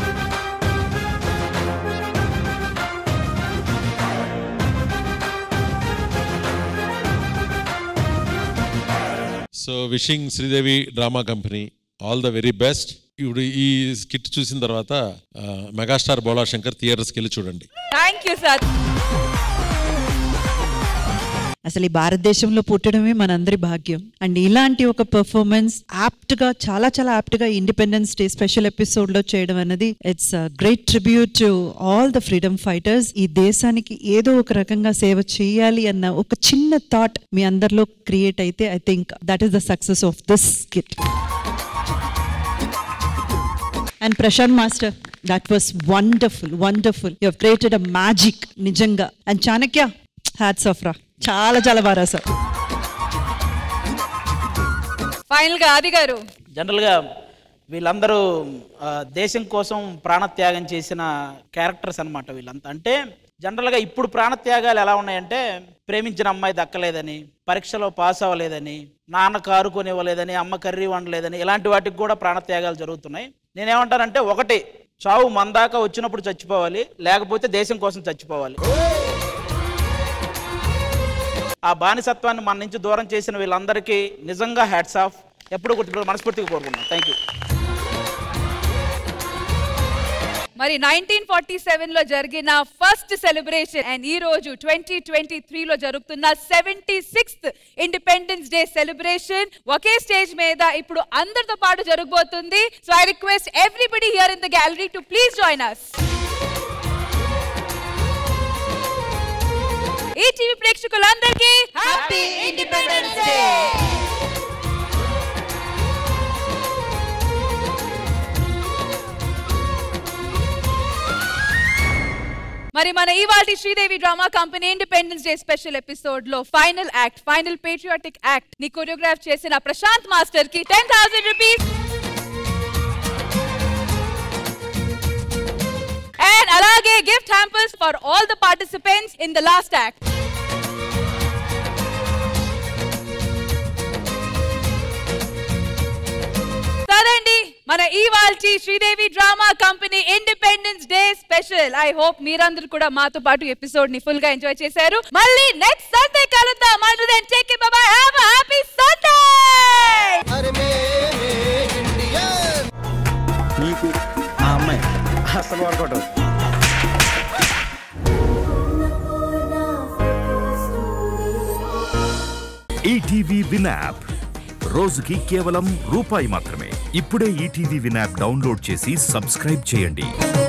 so wishing Sridevi drama company all the very best ఇప్పుడు ఈ స్కిట్ చూసిన తర్వాత ఆ, మెగాస్టార్ బోలా శంకర్ థియేటర్స్కి వెళ్ళి చూడండి థ్యాంక్ యూ సార్ అసలు ఈ భారతదేశంలో పుట్టడమే మనందరి భాగ్యం అండ్ ఇలాంటి ఒక పర్ఫార్మెన్స్ యాప్ట్ గా చాలా చాలా యాప్ట్ గా ఇండిపెండెన్స్ డే స్పెషల్ ఎపిసోడ్ లో చేయడం అనేది it's great tribute to all the freedom fighters ఈ దేశానికి ఏదో ఒక రకంగా సేవ చేయాలి అన్న ఒక చిన్న థాట్ మీ అందరిలో క్రియేట్ అయితే I think that is the success of this skit and Prashant master that was wonderful wonderful you created a magic నిజంగా అండ్ చాణక్య హ్యాట్స్ ఆఫ్ రా చాలా చాలా బాగా రాశారు ఫైనల్ గా ఆది గారు జనరల్గా వీళ్ళందరూ ఆ, దేశం కోసం ప్రాణత్యాగం చేసిన క్యారెక్టర్స్ అన్నమాట వీళ్ళంతా అంటే జనరల్గా ఇప్పుడు ప్రాణత్యాగాలు ఎలా ఉన్నాయంటే ప్రేమించిన అమ్మాయి దక్కలేదని పరీక్షలో పాస్ అవ్వలేదని నాన్న కారు కొనివ్వలేదని అమ్మ కర్రీ వండలేదని ఇలాంటి వాటికి కూడా ప్రాణత్యాగాలు జరుగుతున్నాయి నేనేమంటానంటే ఒకటి చావు మందాక వచ్చినప్పుడు చచ్చిపోవాలి లేకపోతే దేశం కోసం చచ్చిపోవాలి ఆ బానిసత్వాన్ని మన నుంచి దూరం చేసిన వీళ్ళందరికీ నిజంగా హ్యాట్స్ ఆఫ్ ఎప్పుడు గుర్తు మనస్ఫూర్తిగా కోరుకున్నాను థ్యాంక్ యూ మరి నైన్టీన్ ఫార్టీ సెవెన్ లో జరిగిన ఫస్ట్ సెలబ్రేషన్ అండ్ ఈ రోజు ట్వంటీ ట్వంటీ త్రీ లో జరుగుతున్న seventy sixth independence day celebration ఒకే స్టేజ్ మీద ఇప్పుడు అందరితో పాటు జరగబోతుంది so I request everybody here in the gallery to please join us ఈ టీవీ ప్రేక్షకులందరికీ హ్యాపీ ఇండిపెండెన్స్ డే మరి మన ఇవాల్టి Sridevi drama company independence day special episode లో final act final patriotic act ని కొరియోగ్రాఫ్ చేసిన ప్రశాంత్ మాస్టర్ కి టెన్ థౌసండ్ రూపీస్ అండ్ అలాగే gift hampers for all the participants in the last act సరేండి మన ఇవాల్టి Sridevi drama company independence day special I hope మీరందరూ కూడా మాతో పాటు ఎపిసోడ్ ని ఫుల్ గా ఎంజాయ్ చేశారు మళ్ళీ నెక్స్ట్ సండే కలుద్దాం and then take it bye have a happy Sunday నీకు ఆ అమ్మాయి అసలు వర్కౌట్ ఈటీవీ విన్ యాప్ రోజుకి కేవలం రూపాయి మాత్రమే ఇప్పుడే ఈటీవీ విన్ యాప్ డౌన్లోడ్ చేసి సబ్స్క్రైబ్ చేయండి